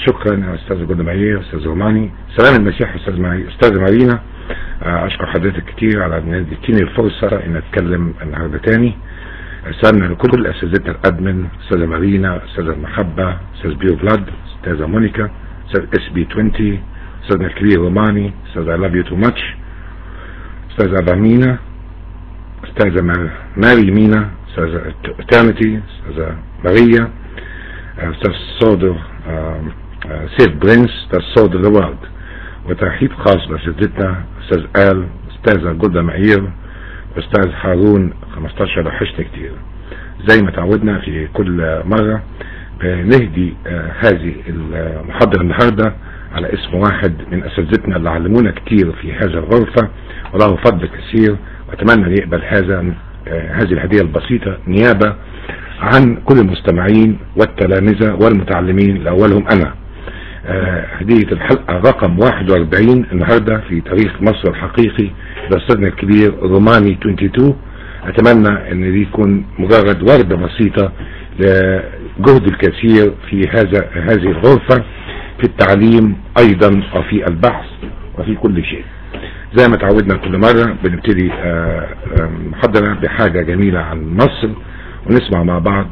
شكرا يا استاذ جود معيه استاذ روماني سلام المسيح استاذ معي استاذ مارينا آه، اشكر حضرتك كتير على ان اديتيني الفرصه ان اتكلم النهارده تاني سلام لكل الاساتذه الادمن استاذه مارينا استاذه المحبه استاذ بيو فلاد استاذه مونيكا استاذ اس بي 20 استاذنا الكبير روماني استاذ I love you too much استاذه بامينا استاذه مار- ماري مينا استاذه ترنتي استاذه ماريا استاذ صودر سيف برنس استاذ صودر ذا وورلد وترحيب خاص باساتذتنا استاذ آل استاذه جولدا مائير استاذ هارون 15 وحشني كتير زي ما تعودنا في كل مرة بنهدي آه، هذه المحاضرة النهاردة على اسم واحد من اساتذتنا اللي علمونا كتير في هذه الغرفة وله فضل كثير واتمنى ان يقبل هذا آه، هذه الهدية البسيطة نيابة عن كل المستمعين والتلامذة والمتعلمين لأولهم أنا آه، هدية الحلقة رقم 41 النهاردة في تاريخ مصر الحقيقي لأستاذنا الكبير روماني 22 أتمنى أن دي يكون مجرد وردة بسيطة لجهد الكثير في هذا هذه الغرفة في التعليم أيضا وفي البحث وفي كل شيء زي ما تعودنا كل مرة بنبتدي آه، آه، محاضرة بحاجة جميلة عن مصر ونسمع مع بعض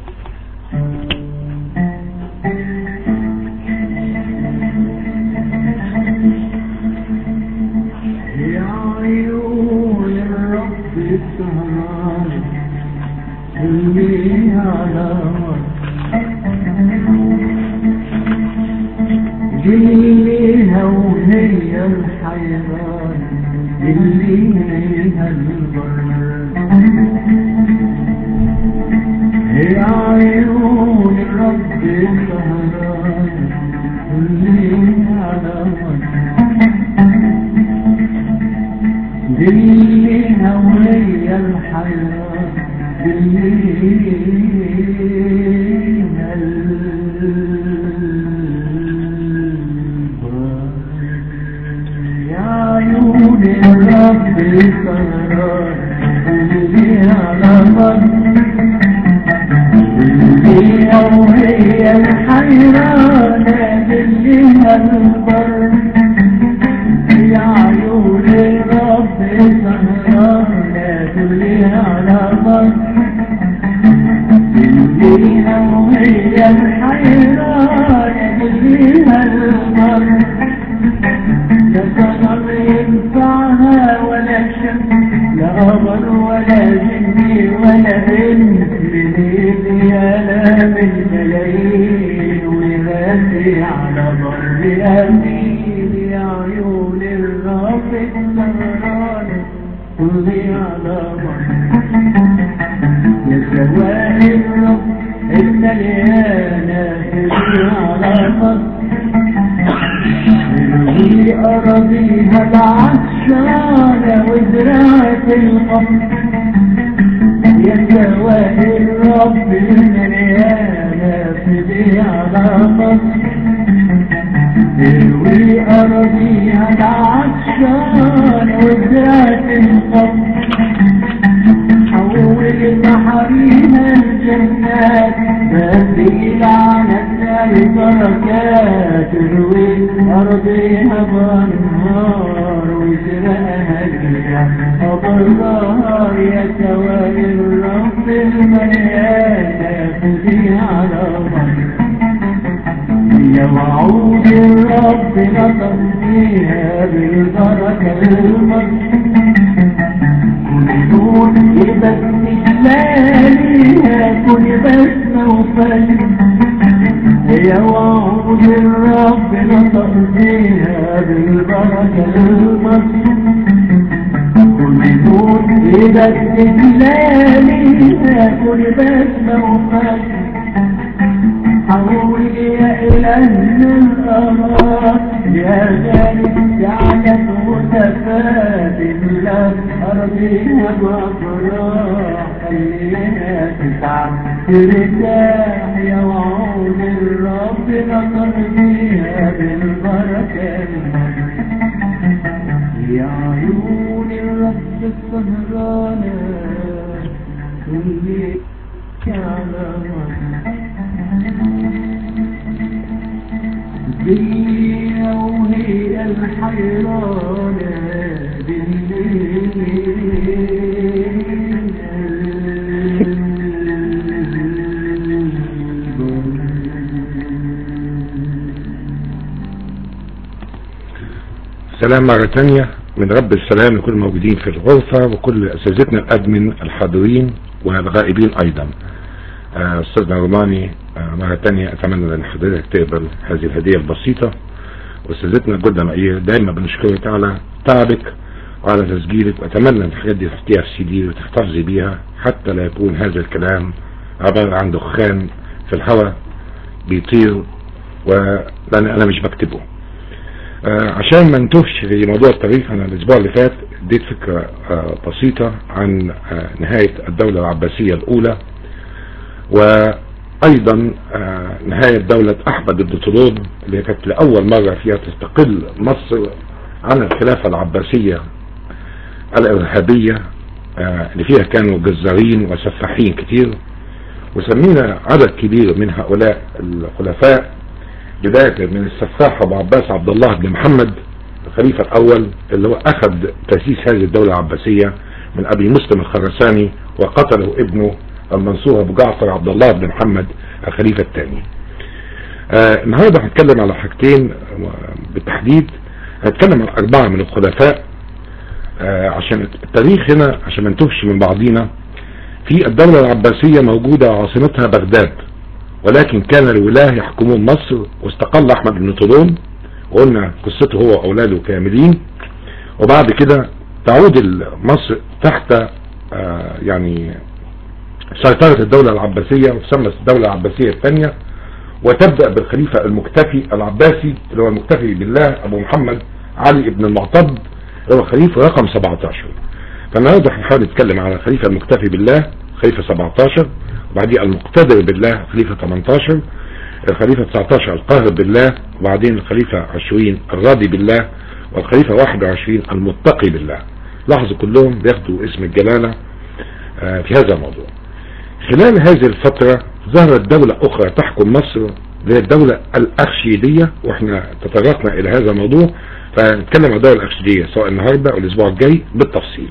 يا عيون الرب السهران اللي على جليها وهي الحيران اللي هيها البر يا عيون الرب السهران اللي على اللي هوية الحياة اللي يا عيون الرب السهران اللي على مصر اللي هوية الحيران اللي البر يا عيون الرب سهرانة كلي على مصر الليها وهي الحيرانة كلها البر لا صنم ينفعها ولا شمس لا قمر ولا جني ولا انس ليل يا لا من ملايين ويغني على بر امين يا عيون الرب السهرانة كلي على بر يا سواء الرب المليانة كلي على مصر اللي أراضيها العطشانة وزراعة القمر يا سواء الرب المليانة في على مصر تروي أراضيها العطشانة وزراعة القمر حول بحريها الجنات بديل على النار بركات تروي أرضها بنهار وزرعها الجنة أبرار يا سواد الرب المليانة خذي على مصر يا وعود الرب نطق فيها بالبركة المصر كل نور يبسم لياليها كل بسمة وفجر يا وعود الرب نطق فيها بالبركة المصر كل نور يبسم لياليها كل بسمة وفجر حول يا إلهنا الأمر يا غالب جعلت متفادل أرضها بأفراح خليها تسعى ترتاح يا وعود الرب نطر فيها بالبركة يا عيون الرب السهرانة كل على بالليل وهي الحيرانة بالليل سلام مرة تانية من رب السلام لكل الموجودين في الغرفة وكل أساتذتنا الأدمن الحاضرين والغائبين أيضا آه، أستاذنا روماني آه، مرة تانية أتمنى أن حضرتك تقبل هذه الهدية البسيطة وأستاذتنا الجدة مائية دايما بنشكرك على تعبك وعلى تسجيلك وأتمنى أن الحاجات دي تحطيها في سي دي وتحتفظي بيها حتى لا يكون هذا الكلام عبارة عن دخان في الهواء بيطير ولأن أنا مش بكتبه آه، عشان ما نتوهش في موضوع التاريخ انا الاسبوع اللي فات اديت فكرة آه، بسيطة عن آه، نهاية الدولة العباسية الاولى وايضا آه، نهاية دولة احمد بن طولون اللي كانت لاول مرة فيها تستقل مصر عن الخلافة العباسية الارهابية آه، اللي فيها كانوا جزارين وسفاحين كتير وسمينا عدد كبير من هؤلاء الخلفاء بداية من السفاح ابو عباس عبد الله بن محمد الخليفة الاول اللي هو اخذ تأسيس هذه الدولة العباسية من ابي مسلم الخرساني وقتله ابنه المنصور ابو جعفر عبد الله بن محمد الخليفة الثاني آه النهاردة هنتكلم على حاجتين آه، بالتحديد هنتكلم عن اربعة من الخلفاء آه عشان التاريخ هنا عشان ما نتوهش من بعضينا في الدولة العباسية موجودة عاصمتها بغداد ولكن كان الولاة يحكمون مصر واستقل احمد بن طولون وقلنا قصته هو واولاده كاملين وبعد كده تعود ال- مصر تحت آه، يعني سيطرة الدولة العباسية وتسمى الدولة العباسية الثانية وتبدأ بالخليفة المكتفي العباسي اللي هو المكتفي بالله ابو محمد علي بن المعتض اللي هو الخليفة رقم 17 فالنهارده هنحاول نتكلم على الخليفة المكتفي بالله خليفة 17 وبعديه المقتدر بالله خليفة 18 الخليفة 19 القاهر بالله وبعدين الخليفة 20 الراضي بالله والخليفة 21 المتقي بالله لاحظوا كلهم بياخدوا اسم الجلالة آه، في هذا الموضوع خلال هذه الفترة ظهرت دولة أخرى تحكم مصر اللي هي الدولة الأخشيدية وإحنا تطرقنا إلى هذا الموضوع فنتكلم عن الدولة الأخشيدية سواء النهاردة أو الأسبوع الجاي بالتفصيل.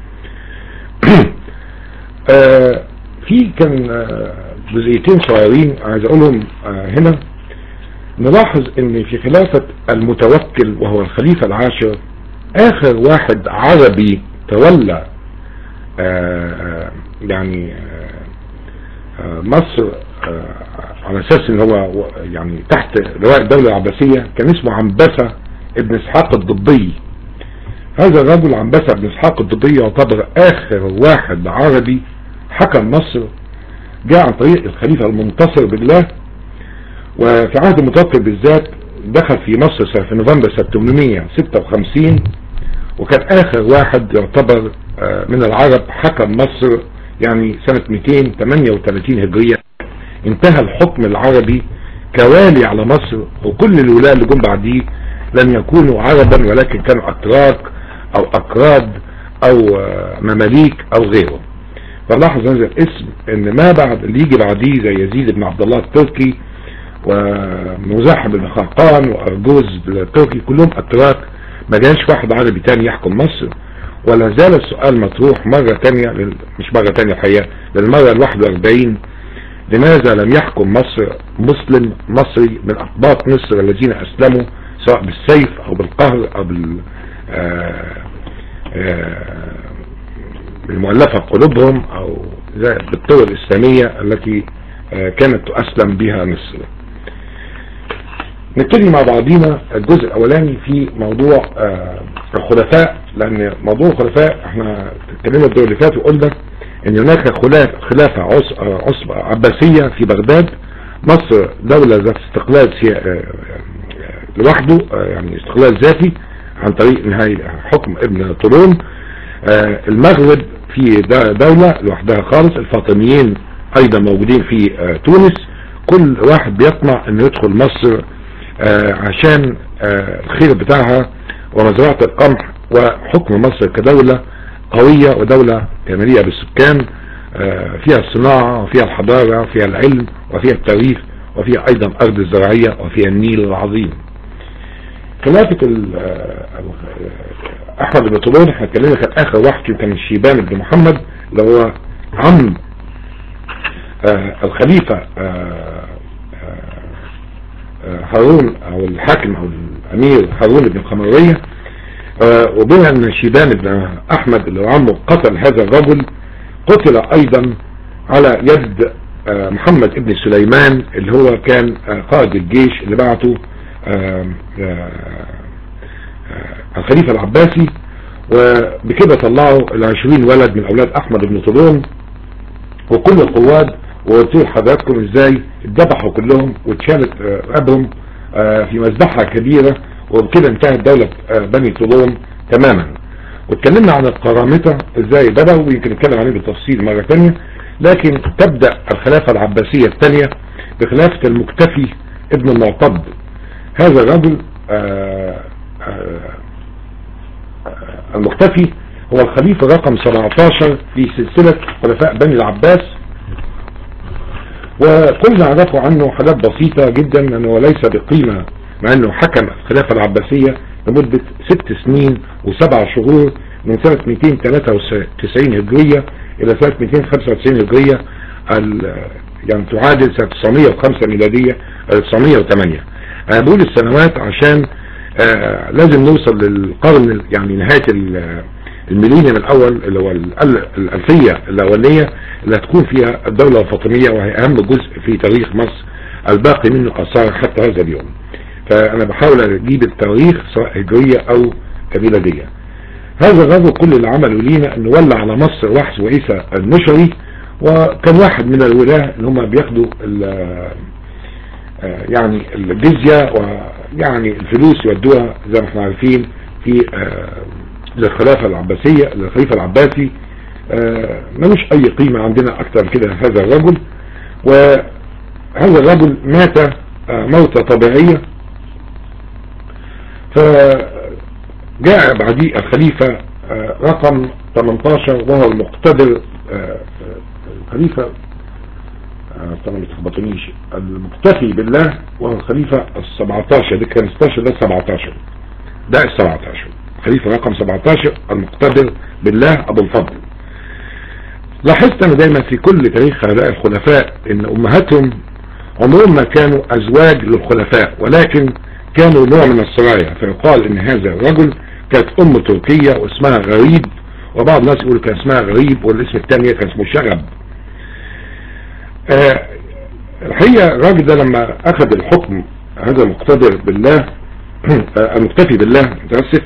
آه، في كان آه، جزئيتين صغيرين عايز أقولهم آه، هنا نلاحظ ان في خلافة المتوكل وهو الخليفة العاشر اخر واحد عربي تولى آه، آه، يعني آه، آه، مصر آه، على اساس ان هو و- يعني تحت لواء الدولة العباسية كان اسمه عنبسة ابن اسحاق الضبي هذا الرجل عنبسة ابن اسحاق الضبي يعتبر اخر واحد عربي حكم مصر جاء عن طريق الخليفة المنتصر بالله وفي عهد المتوكل بالذات دخل في مصر سنة- في نوفمبر سنة 856 وكان اخر واحد يعتبر آه، من العرب حكم مصر يعني سنة 238 هجرية انتهى الحكم العربي كوالي على مصر وكل الولاة اللي جم بعديه لم يكونوا عربا ولكن كانوا اتراك او اكراد او آه، مماليك او غيره فلاحظ هذا الاسم ان ما بعد اللي يجي بعديه زي يزيد بن عبد الله التركي ومزاحم بن خاقان وارجوز التركي كلهم اتراك ما جاش واحد عربي تاني يحكم مصر ولا زال السؤال مطروح مرة تانية لل- مش مرة تانية الحقيقة للمرة ال 41 لماذا لم يحكم مصر مسلم مصري من أقباط مصر الذين أسلموا سواء بالسيف أو بالقهر أو بال آه، آه، بالمؤلفة قلوبهم أو زي بالطرق الإسلامية التي آه، كانت تؤسلم بها مصر نبتدي مع بعضينا الجزء الاولاني في موضوع آه، الخلفاء لان موضوع الخلفاء احنا اتكلمنا الدور اللي فات وقلنا ان هناك خلاف خلافة عص- آه، عصبة عباسية في بغداد مصر دولة ذات استقلال سيا- آه، آه، لوحده آه، يعني استقلال ذاتي عن طريق نهاية حكم ابن طولون آه، المغرب في د- دولة لوحدها خالص الفاطميين ايضا موجودين في آه، تونس كل واحد بيطمع انه يدخل مصر آه، عشان آه، الخير بتاعها ومزرعة القمح وحكم مصر كدولة قوية ودولة مليئة بالسكان آه، فيها الصناعة وفيها الحضارة وفيها العلم وفيها التاريخ وفيها ايضا ارض الزراعية وفيها النيل العظيم خلافة ال- آه، آه، احمد بن طولون احنا اتكلمنا كان اخر واحد كان شيبان بن محمد اللي هو عم آه، الخليفة آه، آه، آه، هارون او الحاكم او الامير هارون بن الخمرية آه، وبما ان شيبان بن احمد اللي هو عمه قتل هذا الرجل قتل ايضا على يد آه، محمد ابن سليمان اللي هو كان آه، قائد الجيش اللي بعته آه، آه، آه، الخليفة العباسي وبكده طلعوا العشرين ولد من اولاد احمد بن طولون وكل القواد وقلت لحضراتكم ازاي اتذبحوا كلهم واتشالت آه، رقابهم آه، في مذبحة كبيرة وبكده انتهت دولة آه، بني طولون تماما واتكلمنا عن القرامطة ازاي بدأوا ويمكن نتكلم عليه بالتفصيل مرة تانية لكن تبدأ الخلافة العباسية الثانية بخلافة المكتفي ابن المعتض هذا الرجل آه، آه، آه، المختفي هو الخليفة رقم 17 في سلسلة خلفاء بني العباس وكل نعرفه عنه حاجات بسيطة جدا لأنه ليس بقيمة مع أنه حكم الخلافة العباسية لمدة ست سنين وسبع شهور من سنة 293 هجرية إلى سنة 295 هجرية ال- يعني تعادل سنة 905 ميلادية آه، 908 أنا بقول السنوات عشان آه، لازم نوصل للقرن ال- يعني نهاية ال- الميلينيوم الأول اللي هو ال- ال- الألفية الأولية اللي هتكون فيها الدولة الفاطمية وهي أهم جزء في تاريخ مصر الباقي منه أثار حتى هذا اليوم فأنا بحاول أجيب التاريخ سواء هجرية أو ميلادية هذا الرجل كل اللي عمله لينا انه ولى على مصر وحش وعيسى النشري وكان واحد من الولاة اللي هم بياخدوا ال- آه، يعني الجزية ويعني الفلوس يودوها زي ما احنا عارفين في آه، للخلافة العباسية للخليفة العباسي آه، ملوش اي قيمة عندنا اكتر من كده هذا الرجل وهذا الرجل مات آه، موتة طبيعية فجاء بعديه الخليفة آه، رقم 18 وهو المقتدر آه، آه، الخليفة آه، طبعا ما تخبطونيش المكتفي بالله وهو الخليفة ال 17 ده كان 16 ده 17 ده ال 17 خليفة رقم 17 المقتدر بالله ابو الفضل لاحظت انا دايما في كل تاريخ هؤلاء الخلفاء ان امهاتهم عمرهم ما كانوا ازواج للخلفاء ولكن كانوا نوع من السرايا فيقال ان هذا الرجل كانت ام تركية واسمها غريب وبعض الناس يقول كان اسمها غريب والاسم الثاني كان اسمه شغب آه الحقيقة الراجل ده لما اخذ الحكم هذا المقتدر بالله آه المكتفي بالله متأسف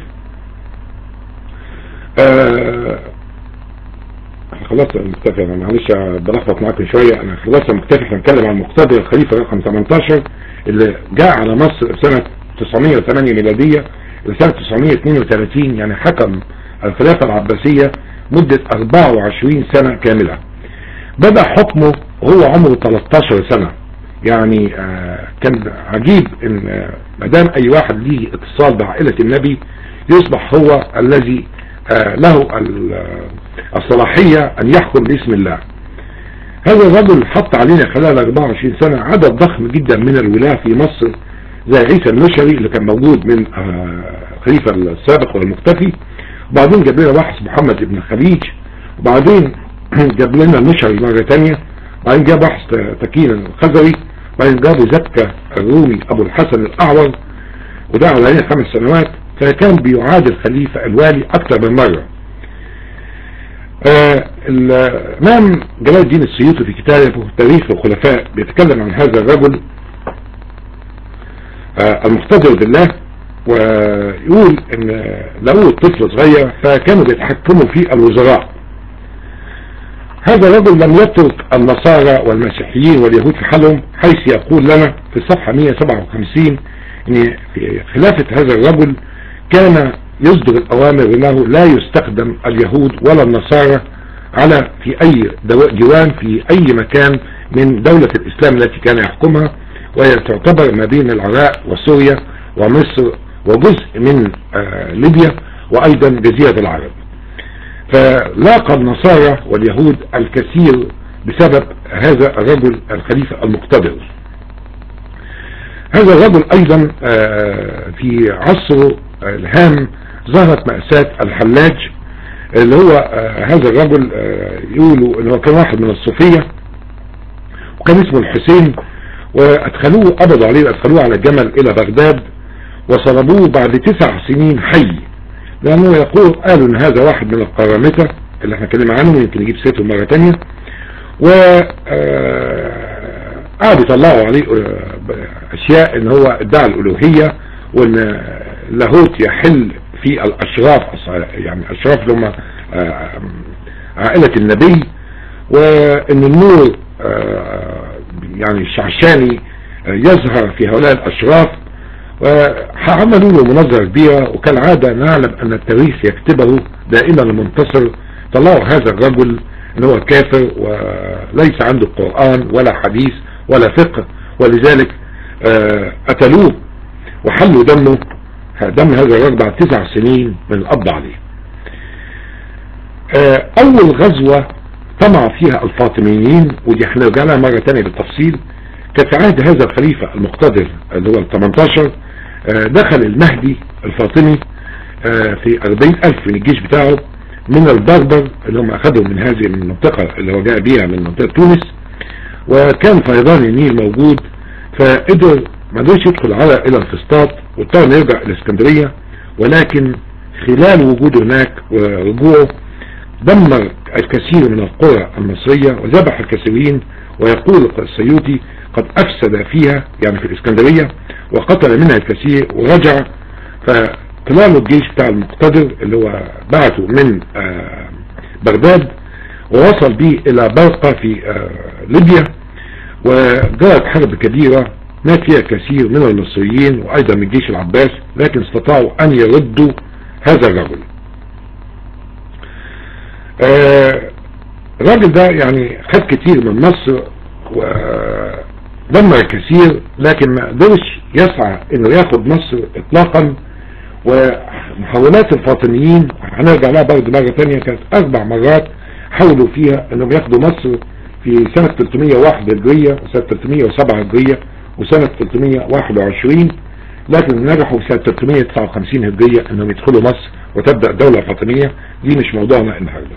آه احنا خلصت المكتفي انا معلش بلخبط معاكم شوية انا خلصت المكتفي هنتكلم عن المقتدر الخليفة رقم 18 اللي جاء على مصر سنة 908 ميلادية لسنة 932 يعني حكم الخلافة العباسية مدة 24 سنة كاملة بدأ حكمه وهو عمره 13 سنة يعني آه كان عجيب ان آه مدام اي واحد ليه اتصال بعائلة النبي يصبح هو الذي آه له الصلاحية ان يحكم باسم الله هذا الرجل حط علينا خلال 24 سنة عدد ضخم جدا من الولاة في مصر زي عيسى النشري اللي كان موجود من الخليفة السابق والمختفي وبعدين جاب لنا واحد محمد ابن خليج وبعدين جاب لنا النشري مرة تانية وبعدين جاب واحد تكين الخزري وبعدين جابوا زكا الرومي ابو الحسن الاعور وده على خمس سنوات فكان بيعادل خليفة الوالي اكثر من مرة آه الامام جلال الدين السيوطي في كتابه تاريخ الخلفاء بيتكلم عن هذا الرجل آه المقتدر بالله ويقول ان لقوه طفل صغير فكانوا بيتحكموا في الوزراء هذا الرجل لم يترك النصارى والمسيحيين واليهود في حالهم حيث يقول لنا في الصفحة 157 ان في خلافة هذا الرجل كان يصدر الأوامر أنه لا يستخدم اليهود ولا النصارى على في أي ديوان في أي مكان من دولة الإسلام التي كان يحكمها وهي تعتبر ما بين العراق وسوريا ومصر وجزء من آه ليبيا وأيضا جزيرة العرب فلاقى النصارى واليهود الكثير بسبب هذا الرجل الخليفة المقتدر هذا الرجل ايضا آه، في عصره الهام ظهرت مأساة الحلاج اللي هو آه، هذا الرجل آه، يقولوا ان هو كان واحد من الصوفية وكان اسمه الحسين وادخلوه قبضوا عليه وادخلوه على الجمل الى بغداد وصلبوه بعد تسع سنين حي لانه يقول قالوا ان هذا واحد من القرامطة اللي احنا اتكلم عنه يمكن نجيب سيرته مرة تانية و آه، قعدوا يطلعوا عليه آه، اشياء ان هو ادعى الالوهية وان لاهوت يحل في الاشراف يعني الاشراف اللي هم آه، عائلة النبي وان النور آه، يعني الشعشاني آه، يظهر في هؤلاء الاشراف وعملوا له مناظرة كبيرة وكالعادة نعلم ان التاريخ يكتبه دائما المنتصر طلعوا هذا الرجل ان هو كافر وليس عنده قرآن ولا حديث ولا فقه ولذلك آه، قتلوه وحلوا دمه دم هذا الرجل بعد تسع سنين من القبض عليه آه، اول غزوة طمع فيها الفاطميين ودي احنا رجعنا مرة تانية بالتفصيل كانت في عهد هذا الخليفة المقتدر اللي هو ال 18 آه، دخل المهدي الفاطمي آه، في 40 ألف من الجيش بتاعه من البربر اللي هم أخذهم من هذه المنطقة اللي هو جاء بيها من منطقة تونس وكان فيضان النيل موجود فقدر ما قدرش يدخل على إلى الفسطاط واضطر إنه يرجع الإسكندرية ولكن خلال وجوده هناك ورجوعه دمر الكثير من القرى المصرية وذبح الكثيرين ويقول السيوطي قد أفسد فيها يعني في الإسكندرية وقتل منها الكثير ورجع فطلع له الجيش بتاع المقتدر اللي هو بعته من آه، بغداد ووصل به إلى برقة في آه، ليبيا وجرت حرب كبيرة مات فيها كثير من المصريين وأيضا من جيش العباس لكن استطاعوا أن يردوا هذا الرجل آه، الراجل ده يعني خد كتير من مصر ودمر كثير لكن ما قدرش يسعى انه ياخد مصر اطلاقا ومحاولات الفاطميين هنرجع لها برضه مرة تانية كانت اربع مرات حاولوا فيها انهم ياخدوا مصر في سنة 301 هجرية وسنة 307 هجرية وسنة 321 لكن نجحوا في سنة 359 هجرية انهم يدخلوا مصر وتبدأ الدولة الفاطمية دي مش موضوعنا النهارده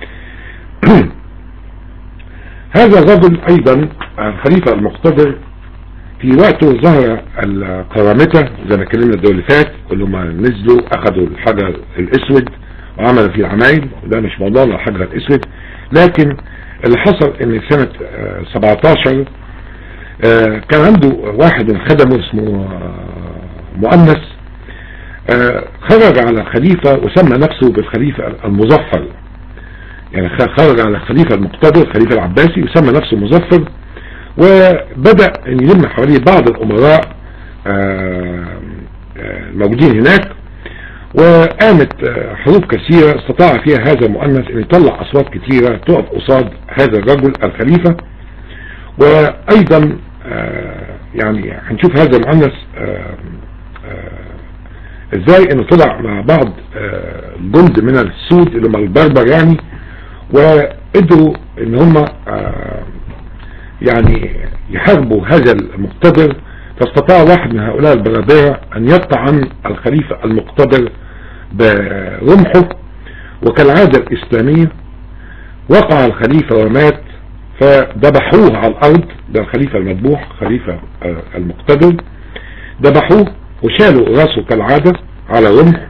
هذا الرجل ايضا الخليفة المقتدر في وقته ظهر القرامطة زي ما اتكلمنا الدول اللي فات اللي هم نزلوا اخذوا الحجر الاسود وعملوا فيه العمايل وده مش موضوعنا الحجر الاسود لكن اللي حصل ان في سنة آه، 17 آه، كان عنده واحد من خدمه اسمه آه، مؤنس آه، خرج على الخليفة وسمى نفسه بالخليفة المظفر يعني خ- خرج على الخليفة المقتدر الخليفة العباسي وسمى نفسه مظفر وبدأ ان يلم حواليه بعض الامراء آه، آه، الموجودين هناك وقامت آه، حروب كثيرة استطاع فيها هذا المؤنث ان يطلع اصوات كثيرة تقف قصاد هذا الرجل الخليفة وايضا آه، يعني هنشوف هذا المؤنث آه، آه، ازاي انه طلع مع بعض آه، جند من السود اللي هم البربر يعني وقدروا ان هم آه، يعني يحاربوا هذا المقتدر فاستطاع واحد من هؤلاء البرابرة ان يطعن الخليفة المقتدر برمحه وكالعادة الاسلامية وقع الخليفة ومات فذبحوه على الارض ده الخليفة المذبوح خليفة آه، المقتدر ذبحوه وشالوا راسه كالعادة على رمح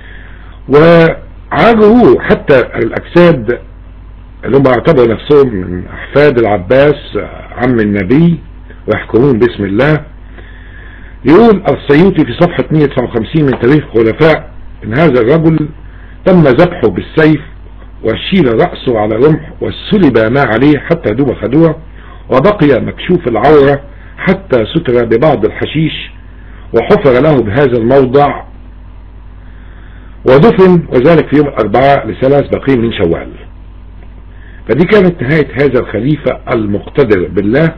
وعاجروه حتى الاجساد اللي هم اعتبروا نفسهم من احفاد العباس عم النبي ويحكمون باسم الله يقول السيوطي في صفحة 159 من تاريخ خلفاء ان هذا الرجل تم ذبحه بالسيف وشيل رأسه على رمح وسلب ما عليه حتى دوب خدوه وبقي مكشوف العورة حتى ستر ببعض الحشيش وحفر له بهذا الموضع ودفن وذلك في يوم الأربعاء لثلاث بقين من شوال فدي كانت نهاية هذا الخليفة المقتدر بالله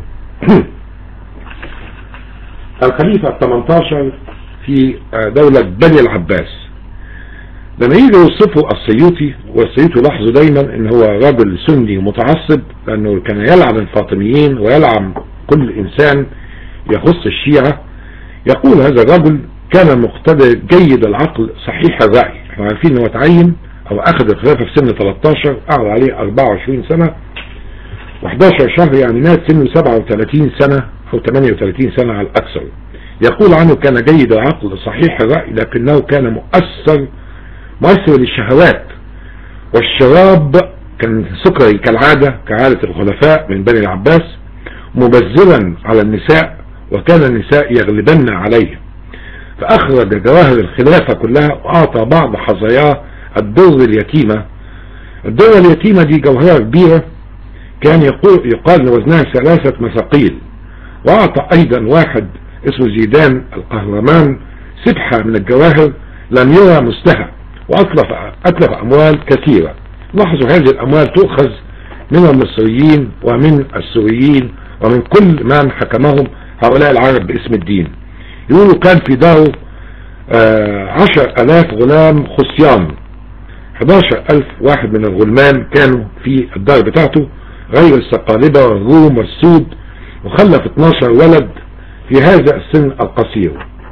الخليفة ال 18 في دولة بني العباس لما يجي يوصفه السيوطي والسيوطي لاحظوا دايما ان هو راجل سني متعصب لانه كان يلعن الفاطميين ويلعن كل انسان يخص الشيعة يقول هذا الرجل كان مقتدر جيد العقل صحيح الرأي احنا عارفين انه تعين او اخذ الخلافة في سن 13 قعد عليه 24 سنة و11 شهر يعني مات سنه 37 سنة او 38 سنة على الاكثر يقول عنه كان جيد العقل صحيح الرأي لكنه كان مؤثر مؤثر للشهوات والشراب كان سكري كالعادة كعادة الخلفاء من بني العباس مبذرا على النساء وكان النساء يغلبن عليه فأخرج جواهر الخلافة كلها وأعطى بعض حظاياه الدر اليتيمة الدر اليتيمة دي جوهرة كبيرة كان يقول يقال ان وزنها ثلاثة مثاقيل وأعطى أيضا واحد اسمه زيدان القهرمان سبحة من الجواهر لم يرى مستهى وأتلف أتلف أموال كثيرة لاحظوا هذه الأموال تؤخذ من المصريين ومن السوريين ومن كل من حكمهم هؤلاء العرب باسم الدين يقولوا كان في داره آه عشر ألاف غلام خصيان 11 ألف واحد من الغلمان كانوا في الدار بتاعته غير السقالبة والروم والسود وخلف 12 ولد في هذا السن القصير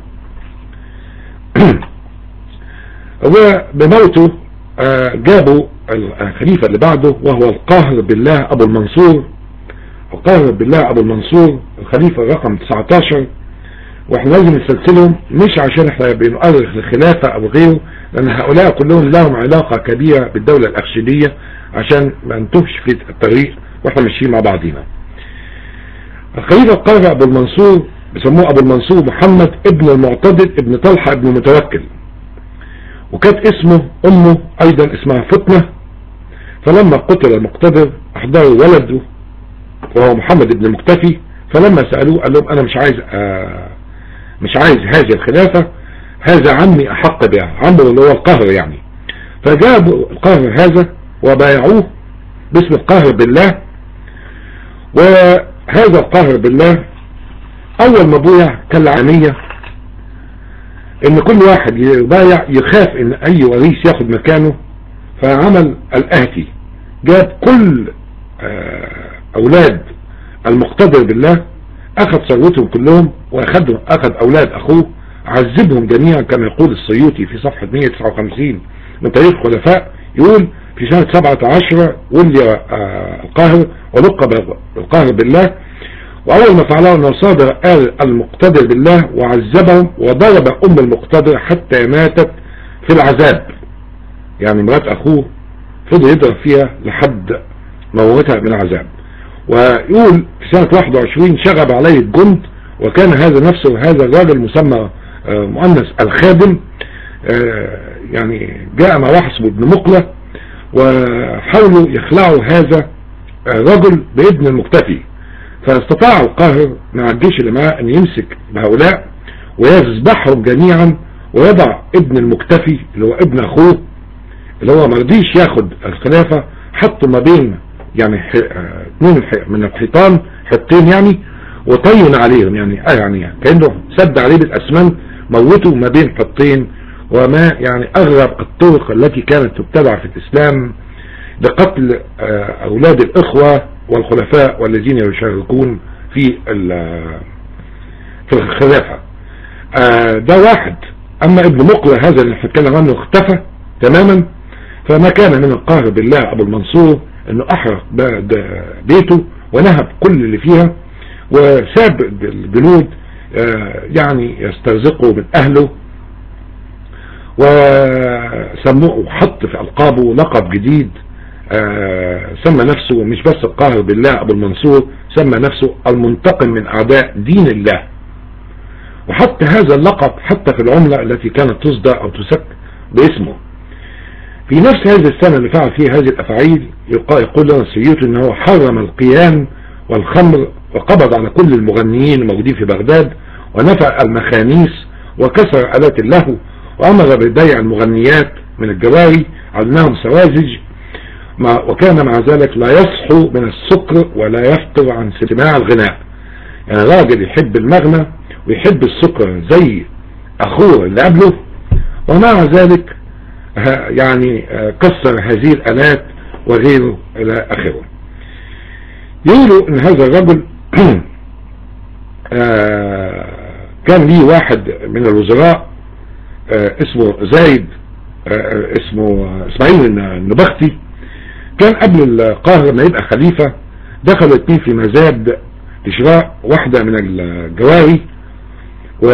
وبموته آه جابوا الخليفة اللي بعده وهو القاهر بالله أبو المنصور القاهر بالله أبو المنصور الخليفة رقم 19 واحنا لازم نسلسلهم مش عشان احنا بنؤرخ الخلافة او غيره لان هؤلاء كلهم لهم علاقة كبيرة بالدولة الاخشيدية عشان ما نتوهش في الطريق واحنا ماشيين مع بعضينا الخليفة القاهر ابو المنصور بيسموه ابو المنصور محمد ابن المعتضد ابن طلحة ابن متوكل وكانت اسمه امه ايضا اسمها فتنة فلما قتل المقتدر احضروا ولده وهو محمد ابن المكتفي فلما سألوه قال لهم انا مش عايز آه مش عايز هذه الخلافة هذا عمي احق بها عمه اللي هو القهر يعني فجابوا القهر هذا وبايعوه باسم القهر بالله وهذا القهر بالله اول ما بويع كان العامية ان كل واحد يبايع يخاف ان اي وريث ياخد مكانه فعمل الاتي جاب كل اولاد المقتدر بالله اخذ ثروتهم كلهم واخذ اخذ اولاد اخوه عذبهم جميعا كما يقول السيوطي في صفحة 159 من تاريخ الخلفاء يقول في سنة 17 ولي القاهر ولقب القاهر بالله واول ما فعله انه صادر قال المقتدر بالله وعذبهم وضرب ام المقتدر حتى ماتت في العذاب يعني مرات اخوه فضل يضرب فيها لحد موتها من العذاب ويقول في سنة 21 شغب عليه الجند وكان هذا نفسه هذا الراجل مسمى مؤنث الخادم يعني جاء مع واحد اسمه ابن مقلة وحاولوا يخلعوا هذا الرجل بابن المكتفي فاستطاع القاهر مع الجيش اللي معاه ان يمسك بهؤلاء ويذبحهم جميعا ويضع ابن المكتفي اللي هو ابن اخوه اللي هو مرضيش ياخد الخلافة حطه ما بين يعني اثنين من الحيطان حطين يعني وطين عليهم يعني اه يعني كأنه سد عليه بالاسمنت موته ما بين حطين وما يعني اغرب الطرق التي كانت تتبع في الاسلام لقتل اولاد الاخوة والخلفاء والذين يشاركون في في الخلافة ده واحد اما ابن مقلة هذا اللي هنتكلم عنه اختفى تماما فما كان من القهر بالله ابو المنصور انه احرق بيته ونهب كل اللي فيها وساب الجنود يعني يسترزقوا من اهله وسموه وحط في القابه لقب جديد سمى نفسه مش بس القاهر بالله ابو المنصور سمى نفسه المنتقم من اعداء دين الله وحط هذا اللقب حتى في العملة التي كانت تصدر او تسك باسمه في نفس هذه السنة اللي فعل فيها هذه الافاعيل يقول لنا السيوط ان هو حرم القيام والخمر وقبض على كل المغنيين الموجودين في بغداد ونفع المخانيس وكسر آلات اللهو وامر ببيع المغنيات من الجواري على انهم سوازج وكان مع ذلك لا يصحو من السكر ولا يفطر عن سماع الغناء يعني راجل يحب المغنى ويحب السكر زي اخوه اللي قبله ومع ذلك يعني كسر هذه الالات وغيره الى اخره يقولوا ان هذا الرجل آه كان ليه واحد من الوزراء آه اسمه زايد آه اسمه اسماعيل النبختي كان قبل القاهرة ما يبقى خليفة دخلوا اتنين في مزاد لشراء واحدة من الجواري و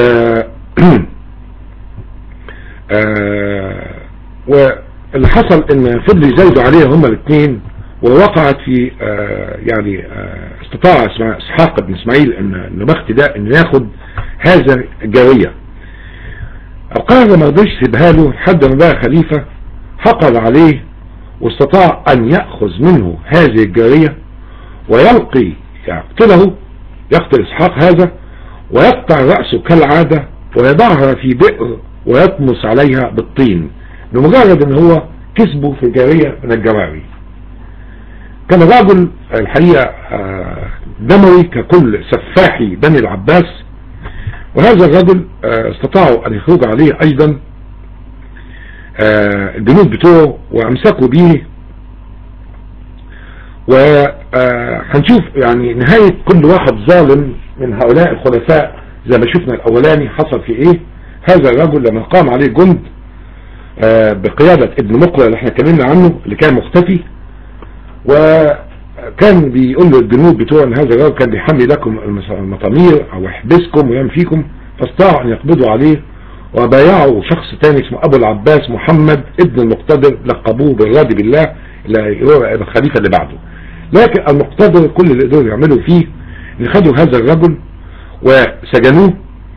آه واللي حصل ان فضل يزايدوا عليها هما الاثنين ووقعت في آه يعني آه استطاع اسحاق بن اسماعيل ان النبختي ده ان ياخد هذا الجارية القاهرة ما رضيش يسيبها له لحد ما بقى خليفة حقد عليه واستطاع ان يأخذ منه هذه الجارية ويلقي يقتله يقتل اسحاق هذا ويقطع رأسه كالعادة ويضعها في بئر ويطمس عليها بالطين بمجرد ان هو كسبه في جارية من الجواري كان رجل الحقيقة دموي ككل سفاحي بني العباس وهذا الرجل استطاعوا ان يخرجوا عليه ايضا الجنود بتوعه وامسكوا به وهنشوف يعني نهاية كل واحد ظالم من هؤلاء الخلفاء زي ما شفنا الاولاني حصل في ايه هذا الرجل لما قام عليه جند بقيادة ابن مقرة اللي احنا اتكلمنا عنه اللي كان مختفي وكان بيقول له الجنود بتوع ان هذا الرجل كان بيحمي لكم المطامير او يحبسكم وينفيكم فاستطاعوا ان يقبضوا عليه وبايعوا شخص تاني اسمه ابو العباس محمد ابن المقتدر لقبوه بالراضي بالله الخليفة اللي بعده لكن المقتدر كل اللي قدروا يعملوا فيه ان خدوا هذا الرجل وسجنوه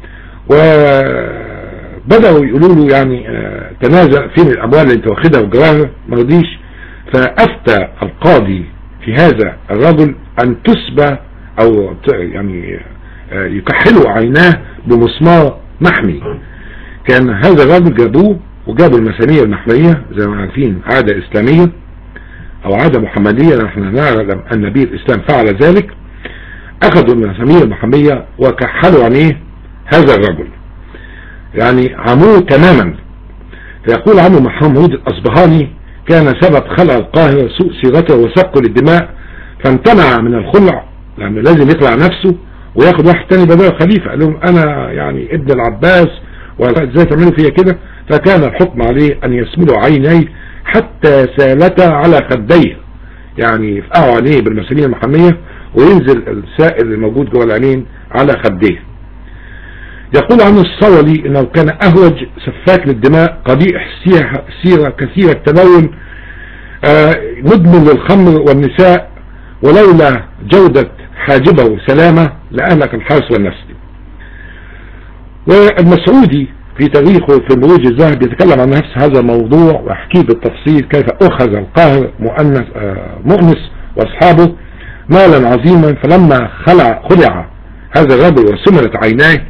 وبدأوا يقولوا له يعني تنازع فين الاموال اللي انت واخدها والجواهر ما رضيش فافتى القاضي في هذا الرجل ان تسبى او يعني يكحلوا عيناه بمسمار محمي كان هذا الرجل جابوه وجابوا المسامير المحمية زي ما عارفين عادة اسلامية او عادة محمدية نحن نعلم ان نبي الاسلام فعل ذلك اخذوا المسامير المحمية وكحلوا عينيه هذا الرجل يعني عموه تماما فيقول عنه محمود الاصبهاني كان سبب خلع القاهرة سوء سيرته وسفكه للدماء فامتنع من الخلع لانه لازم يخلع نفسه وياخد واحد تاني بدل الخليفة قال لهم انا يعني ابن العباس وازاي تعملوا فيا كده فكان الحكم عليه ان يسملوا عينيه حتى سالتا على خديه يعني يفقعوا عليه بالمسامير المحمية وينزل السائل الموجود جوه العينين على خديه يقول عنه الصولي انه كان اهوج سفاك للدماء قبيح سيرة كثيرة التلون آه مدمن للخمر والنساء ولولا جودة حاجبه سلامة لأهلك الحارس والنفس والمسعودي في تاريخه في المروج الذهب يتكلم عن نفس هذا الموضوع ويحكيه بالتفصيل كيف أخذ القاهر مؤنس آه مؤنس وأصحابه مالا عظيما فلما خلع خلع هذا الرجل وسمرت عيناه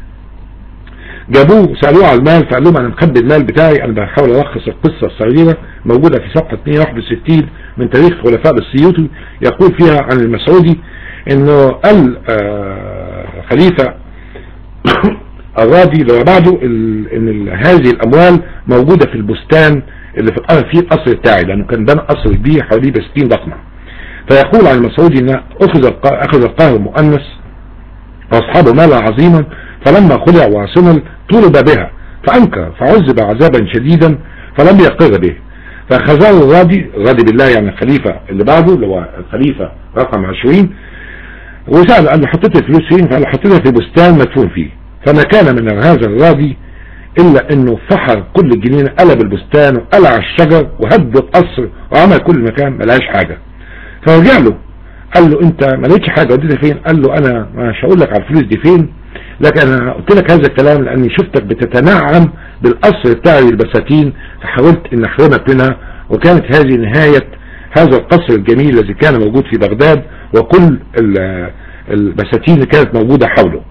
جابوه سألوه على المال فقال لهم انا مخبي المال بتاعي انا بحاول الخص القصة الصغيرة موجودة في صفحة 261 من تاريخ خلفاء السيوطي يقول فيها عن المسعودي انه قال آه خليفة الراضي لما بعده ان ال هذه الاموال موجودة في البستان اللي في فيه القصر بتاعي لانه كان بنى قصر كبير حواليه ب 60 ضخمة فيقول عن المسعودي ان اخذ اخذ القاهر مؤنس واصحابه مالا عظيما فلما خلع وسمل طلب بها فأنكر فعذب عذابا شديدا فلم يقر به فخزاه الراضي الراضي بالله يعني الخليفة اللي بعده اللي هو الخليفة رقم 20 وسأل قال له حطيت الفلوس فين فقال له حطيتها في بستان مدفون فيه فما كان من هذا الراضي إلا أنه فحر كل الجنينة قلب البستان وقلع الشجر وهد القصر وعمل كل مكان ملهاش حاجة فرجع له قال له انت ما لقيتش حاجة وديتها فين قال له انا مش هقول لك على الفلوس دي فين لكن انا قلت لك هذا الكلام لاني شفتك بتتنعم بالقصر بتاعي البساتين فحاولت ان احرمك منها وكانت هذه نهاية هذا القصر الجميل الذي كان موجود في بغداد وكل البساتين اللي كانت موجودة حوله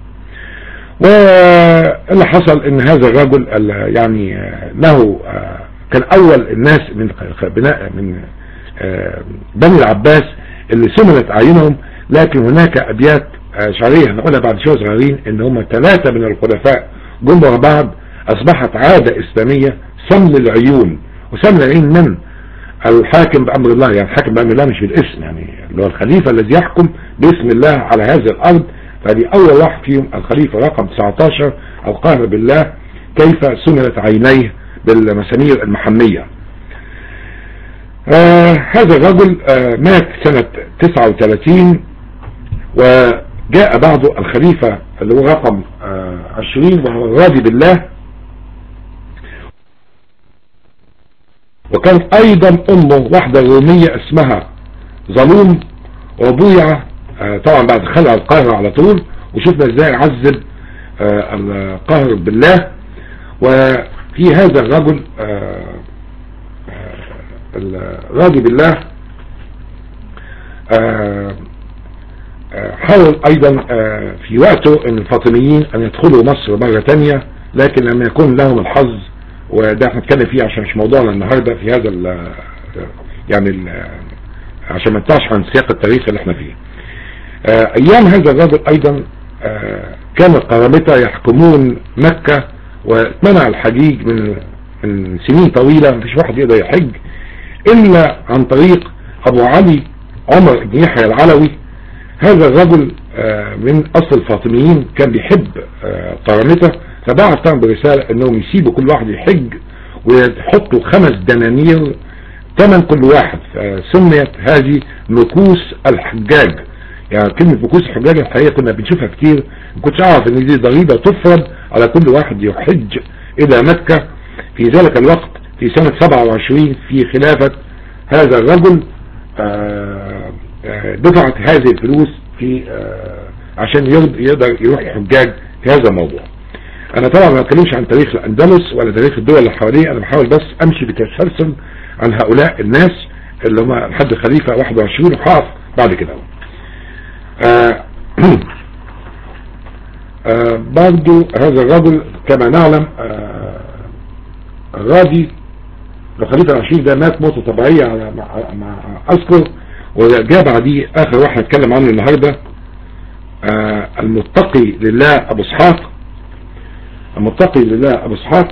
واللي حصل ان هذا الرجل يعني له كان اول الناس من بناء من بني العباس اللي سمنت اعينهم لكن هناك ابيات شعرية هنقولها بعد شوية صغيرين ان هم ثلاثة من الخلفاء جم ورا بعض اصبحت عادة اسلامية سمن العيون وسمن العيون من الحاكم بامر الله يعني الحاكم بامر الله مش بالاسم يعني اللي هو الخليفة الذي يحكم باسم الله على هذه الارض فدي اول واحد فيهم الخليفة رقم 19 القاهر بالله كيف سمرت عينيه بالمسامير المحمية آه هذا الرجل آه مات سنة 39 وجاء بعده الخليفة اللي هو رقم آه 20 وهو الراضي بالله وكانت ايضا امه واحدة رومية اسمها ظلوم وبويع آه طبعا بعد خلع القاهرة على طول وشفنا ازاي عذب آه القاهر بالله وفي هذا الرجل آه الراضي بالله حاول ايضا في وقته ان الفاطميين ان يدخلوا مصر مرة تانية لكن لم يكن لهم الحظ وده احنا نتكلم فيه عشان مش موضوعنا النهاردة في هذا ال يعني ال عشان ما نطلعش عن سياق التاريخ اللي احنا فيه ايام هذا الرجل ايضا كان القرامطة يحكمون مكة واتمنع الحجيج من من سنين طويلة مفيش واحد يقدر يحج الا عن طريق ابو علي عمر بن يحيى العلوي هذا الرجل من اصل الفاطميين كان بيحب قرامطة فبعث طبعا برسالة انهم يسيبوا كل واحد يحج ويحطوا خمس دنانير ثمن كل واحد سميت هذه مكوس الحجاج يعني كلمة مكوس الحجاج الحقيقة كنا بنشوفها كتير ما كنتش اعرف ان دي ضريبة تفرض على كل واحد يحج الى مكة في ذلك الوقت في سنة 27 في خلافة هذا الرجل دفعت هذه الفلوس في عشان يقدر يروح حجاج في هذا الموضوع انا طبعا ما بتكلمش عن تاريخ الاندلس ولا تاريخ الدول اللي حواليه انا بحاول بس امشي بتسلسل عن هؤلاء الناس اللي هم لحد خليفة 21 وحاف بعد كده آه آه برضو هذا الرجل كما نعلم آه الراضي الخليفة العشرين ده مات موتة طبيعية على مع, مع أذكر وجاء بعديه آخر واحد نتكلم عنه النهاردة آه المتقي لله أبو اسحاق المتقي لله أبو اسحاق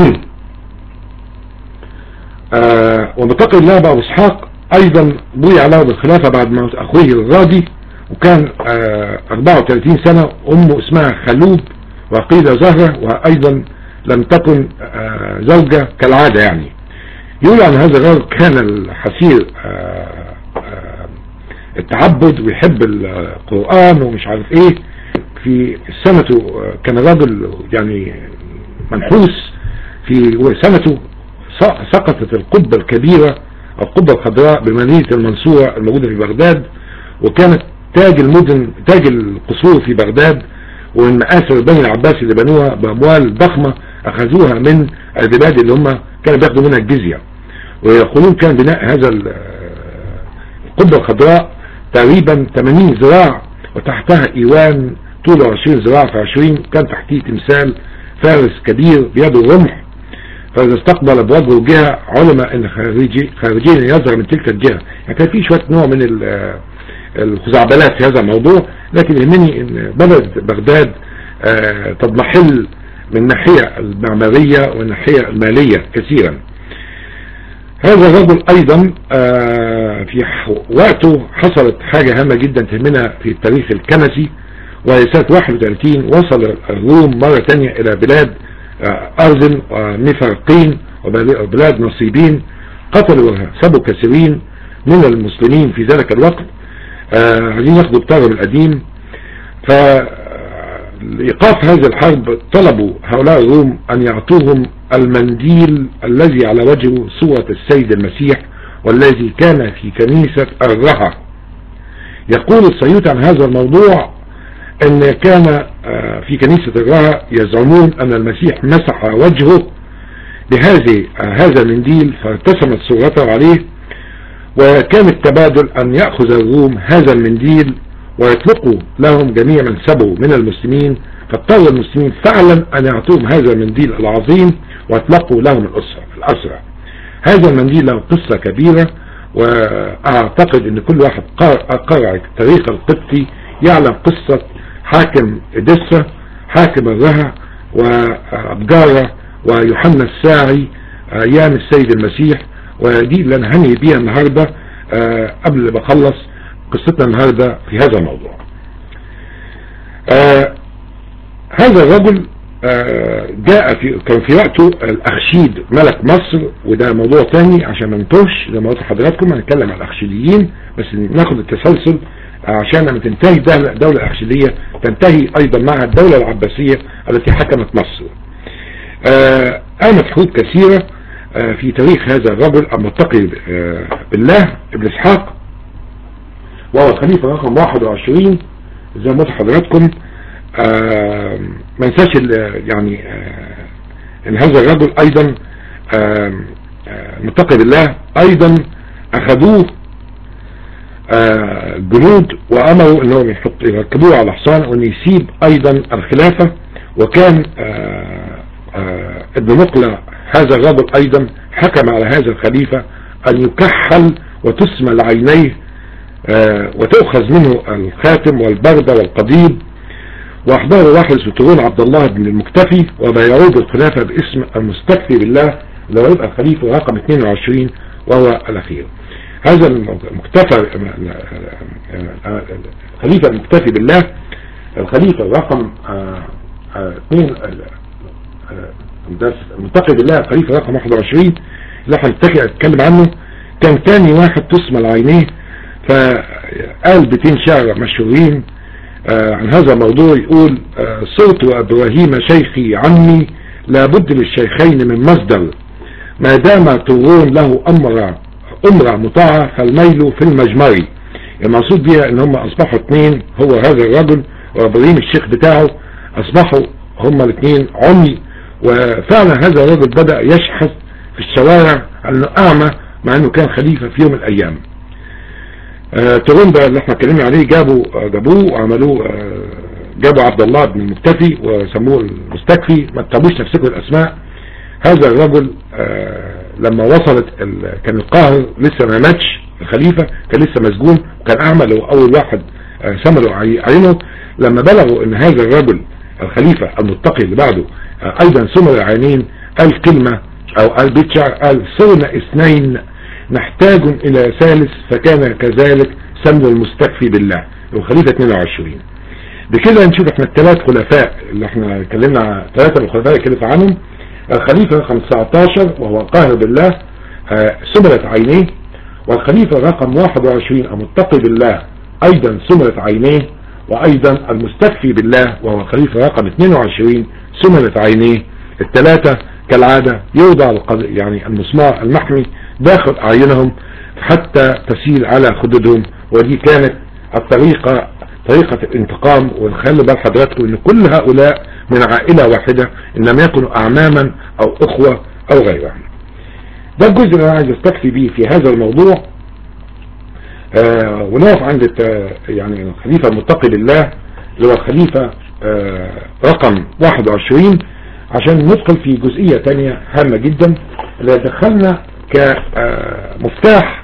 آه ومتقي لله أبو اسحاق أيضا بويع له بالخلافة بعد موت أخوه الراضي وكان آه 34 سنة أمه اسمها خلوب وقيلة زهرة وأيضا لم تكن آه زوجة كالعادة يعني يقول عن هذا الرجل كان الحسير آه التعبد ويحب القرآن ومش عارف ايه في سنته كان راجل يعني منحوس في سنته سقطت القبة الكبيرة القبة الخضراء بمدينة المنصورة الموجودة في بغداد وكانت تاج المدن تاج القصور في بغداد ومن مآثر بني العباس اللي بنوها بأموال ضخمة أخذوها من البلاد اللي هم كانوا بياخدوا منها الجزية ويقولون كان بناء هذا القبة الخضراء تقريبا 80 ذراع وتحتها ايوان طوله 20 ذراع في 20 كان تحتيه تمثال فارس كبير بيده رمح فإذا استقبل بوجهه جهة علماء ان خارجي خارجين يظهر من تلك الجهة يعني كان في شوية نوع من الخزعبلات في هذا الموضوع لكن يهمني ان بلد بغداد تضمحل من الناحية المعمارية والناحية المالية كثيرا هذا الرجل ايضا في وقته حصلت حاجة هامة جدا تهمنا في التاريخ الكنسي وهي سنة 31 وصل الروم مرة تانية الى بلاد ارزن ونفرقين وبلاد نصيبين قتلوا وسبوا كثيرين من المسلمين في ذلك الوقت عايزين ياخدوا الطرب القديم ف لإيقاف هذه الحرب طلبوا هؤلاء الروم أن يعطوهم المنديل الذي على وجهه صورة السيد المسيح والذي كان في كنيسة الرها يقول السيوط عن هذا الموضوع ان كان في كنيسة الرها يزعمون ان المسيح مسح وجهه بهذه هذا المنديل فارتسمت صورته عليه وكان التبادل ان يأخذ الروم هذا المنديل ويطلقوا لهم جميع من سبوا من المسلمين فاضطر المسلمين فعلا ان يعطوهم هذا المنديل العظيم واطلقوا لهم الاسرى الاسرى هذا المنديل له قصة كبيرة واعتقد ان كل واحد قرأ التاريخ القبطي يعلم قصة حاكم ادسة حاكم الرها وابجارة ويوحنا الساعي ايام السيد المسيح ودي اللي انا هنهي بيها النهاردة قبل ما اخلص قصتنا النهاردة في هذا الموضوع آه هذا الرجل آه جاء في كان في وقته الاخشيد ملك مصر وده موضوع تاني عشان ما ننتهش زي ما قلت لحضراتكم هنتكلم عن الاخشيديين بس ناخد التسلسل عشان لما تنتهي الدولة الأخشيدية تنتهي أيضا معها الدولة العباسية التي حكمت مصر آه قامت حروب كثيرة آه في تاريخ هذا الرجل المتقي آه بالله ابن اسحاق وهو الخليفة رقم 21 زي ما قلت لحضراتكم ما ننساش يعني ان هذا الرجل ايضا متقي بالله ايضا اخذوه جنود وامروا انهم يركبوه على حصان وان يسيب ايضا الخلافة وكان ابن مقلة هذا الرجل ايضا حكم على هذا الخليفة ان يكحل وتسمى عينيه وتأخذ منه الخاتم والبردة والقضيب واحضروا واحد سترون عبد الله بن المكتفي وبايعوه بالخلافة باسم المستكفي بالله اللي هو يبقى الخليفة رقم 22 وهو الاخير هذا المكتفى الخليفة المكتفي بالله الخليفة رقم اثنين المتقي بالله الخليفة رقم 21 اللي احنا نتكلم عنه كان ثاني واحد تسمى عينيه فقال بيتين شعر مشهورين آه عن هذا الموضوع يقول آه صرت ابراهيم شيخي عمي لابد للشيخين من مصدر ما دام ترون له امر امرة مطاعة فالميل في المجمر المقصود بها ان هم اصبحوا اثنين هو هذا الرجل وابراهيم الشيخ بتاعه اصبحوا هما الاثنين عمي وفعلا هذا الرجل بدأ يشحث في الشوارع انه اعمى مع انه كان خليفة في يوم من الايام آه ترون ده اللي احنا اتكلمنا عليه جابوا آه جابوه وعملوه آه جابوا عبد الله بن المكتفي وسموه المستكفي ما تتابوش نفسكم الاسماء هذا الرجل لما وصلت كان القاهر لسه ما ماتش الخليفة كان لسه مسجون وكان اعمى لو اول واحد سملوا عينه لما بلغوا ان هذا الرجل الخليفة المتقي اللي بعده ايضا سمر العينين قال كلمة او قال بيت شعر قال صرنا اثنين نحتاج الى ثالث فكان كذلك سمو المستكفي بالله الخليفة 22 بكده نشوف احنا الثلاث خلفاء اللي احنا اتكلمنا ثلاثة من الخلفاء اللي عنهم الخليفة رقم 19 وهو القاهر بالله آه سمرت عينيه والخليفة رقم 21 المتقي بالله ايضا سمرت عينيه وايضا المستكفي بالله وهو الخليفة رقم 22 سمرت عينيه الثلاثة كالعادة يوضع يعني المسمار المحمي داخل اعينهم حتى تسيل على خدودهم ودي كانت الطريقة طريقة الانتقام ونخلي بال حضراتكم ان كل هؤلاء من عائلة واحدة ان لم يكونوا اعماما او اخوة او غيرها ده الجزء اللي انا عايز استكفي به في هذا الموضوع آه ونقف عند يعني الخليفة المتقي بالله اللي هو الخليفة آه رقم 21 عشان ندخل في جزئية تانية هامة جدا اللي دخلنا كمفتاح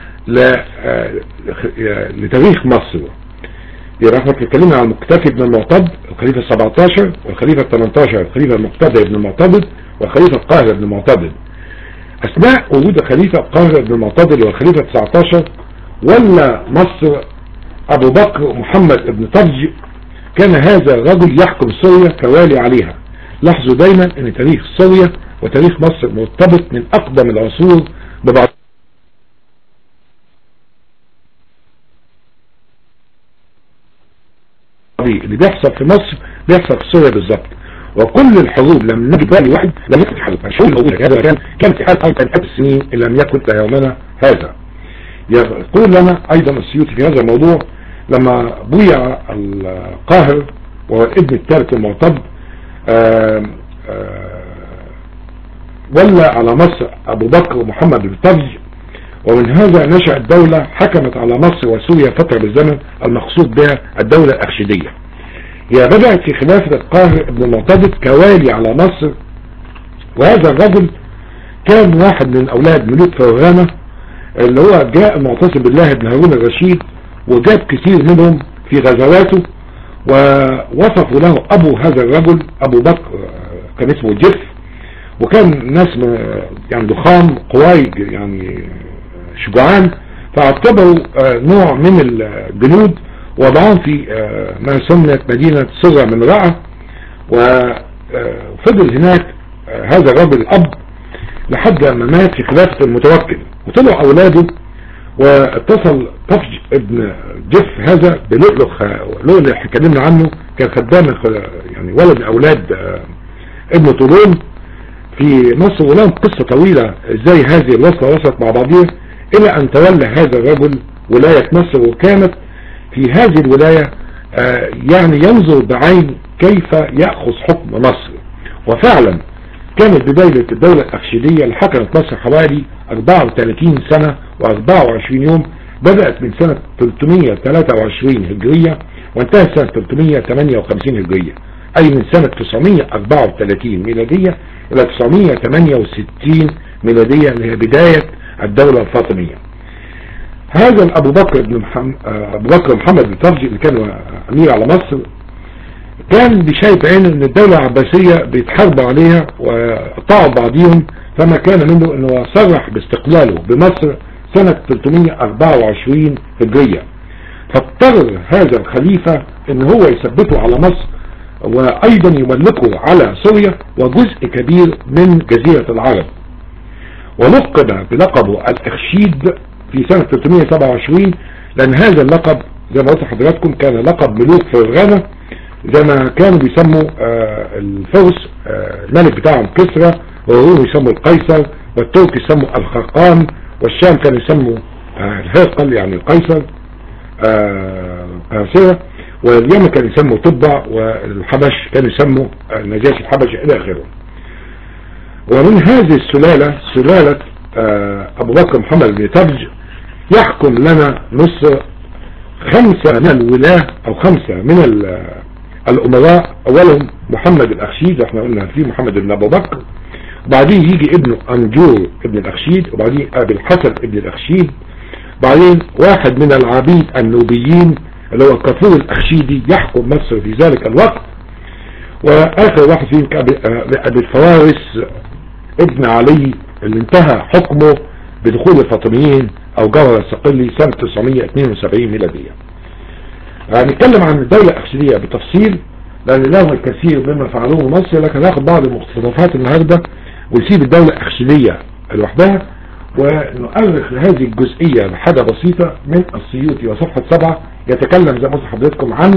لتاريخ مصر يبقى احنا اتكلمنا عن المكتفي بن المعتض الخليفة 17 والخليفة 18 الخليفة المقتدى بن المعتضد والخليفة القاهر بن المعتضد اثناء وجود الخليفة القاهر بن المعتضد اللي هو الخليفة 19 ولا مصر ابو بكر محمد بن طرج كان هذا الرجل يحكم سوريا كوالي عليها لاحظوا دايما ان تاريخ سوريا وتاريخ مصر مرتبط من اقدم العصور ببعض اللي بيحصل في مصر بيحصل في سوريا بالظبط وكل الحروب لم نجد بالي واحد لم يكن حرب الحروب الاولى هذا كان كان في حال ايضا الف سنين ان لم يكن ليومنا هذا يقول لنا ايضا السيوطي في هذا الموضوع لما بويع القاهر وهو الابن الثالث المعتض ولى على مصر ابو بكر ومحمد بن طرج ومن هذا نشأت دولة حكمت على مصر وسوريا فترة بالزمن المقصود بها الدولة الأخشدية هي بدأت في خلافة القاهر بن المعتضد كوالي على مصر وهذا الرجل كان واحد من أولاد ملوك فرغانة اللي هو جاء المعتصم بالله بن هارون الرشيد وجاب كثير منهم في غزواته ووصفوا له أبو هذا الرجل أبو بكر كان اسمه جف وكان ناس يعني ضخام قواي يعني شجعان فاعتبروا نوع من الجنود وضعهم في آه، ما سميت مدينة صغة من رعا وفضل هناك آه، هذا الرجل الأب لحد ما مات في خلافة المتوكل وطلعوا أولاده واتصل طفج ابن جف هذا بلؤلؤ خ- لؤلؤ اللي اتكلمنا عنه كان خدام الخ- يعني ولد من أولاد آه، ابن طولون في مصر ولهم قصة طويلة ازاي هذه الوصلة وصلت مع بعضها الى ان تولى هذا الرجل ولاية مصر وكانت في هذه الولاية آه، يعني ينظر بعين كيف يأخذ حكم مصر وفعلا كانت بداية الدولة الأخشيدية اللي حكمت مصر حوالي 34 سنة و24 يوم بدأت من سنة 323 هجرية وانتهت سنة 358 هجرية أي من سنة 934 ميلادية إلى 968 ميلادية اللي هي بداية الدولة الفاطمية هذا أبو بكر بن محمد أبو بكر محمد بن طرجي اللي كان أمير على مصر كان بشايف عينه ان الدولة العباسية بيتحاربوا عليها وقطعوا بعضيهم فما كان منه انه صرح باستقلاله بمصر سنة 324 هجرية فاضطر هذا الخليفة ان هو يثبته على مصر وايضا يملكه على سوريا وجزء كبير من جزيرة العرب ولقب بلقبه الاخشيد في سنة 327 لان هذا اللقب زي ما قلت لحضراتكم كان لقب ملوك فرغانة زي ما كانوا بيسموا آه الفرس آه الملك بتاعهم كسرى والروم يسموا القيصر والترك يسموا الخقان والشام كانوا يسموا آه الهرقل يعني القيصر قاسرة واليمن كانوا يسموا طبع والحبش كانوا يسموا النجاشي الحبشي الى اخره ومن هذه السلالة سلالة ابو بكر محمد بن تبج يحكم لنا مصر خمسة من الولاة او خمسة من الامراء اولهم محمد الاخشيد احنا قلنا فيه محمد بن ابو بكر وبعدين يجي ابنه انجور ابن الاخشيد وبعدين ابي الحسن ابن الاخشيد بعدين واحد من العبيد النوبيين اللي هو كفور الاخشيدي يحكم مصر في ذلك الوقت واخر واحد فيهم ابي الفوارس ابن علي اللي انتهى حكمه بدخول الفاطميين او جوهر الصقلي سنة 972 ميلادية هنتكلم عن الدولة الأخشيدية بتفصيل لأن لهم الكثير مما فعلوه مصر لكن ناخد بعض المقتضفات النهاردة ونسيب الدولة الأخشيدية لوحدها ونؤرخ لهذه الجزئية بحاجة بسيطة من السيوطي وصفحة سبعة يتكلم زي ما قلت لحضرتكم عن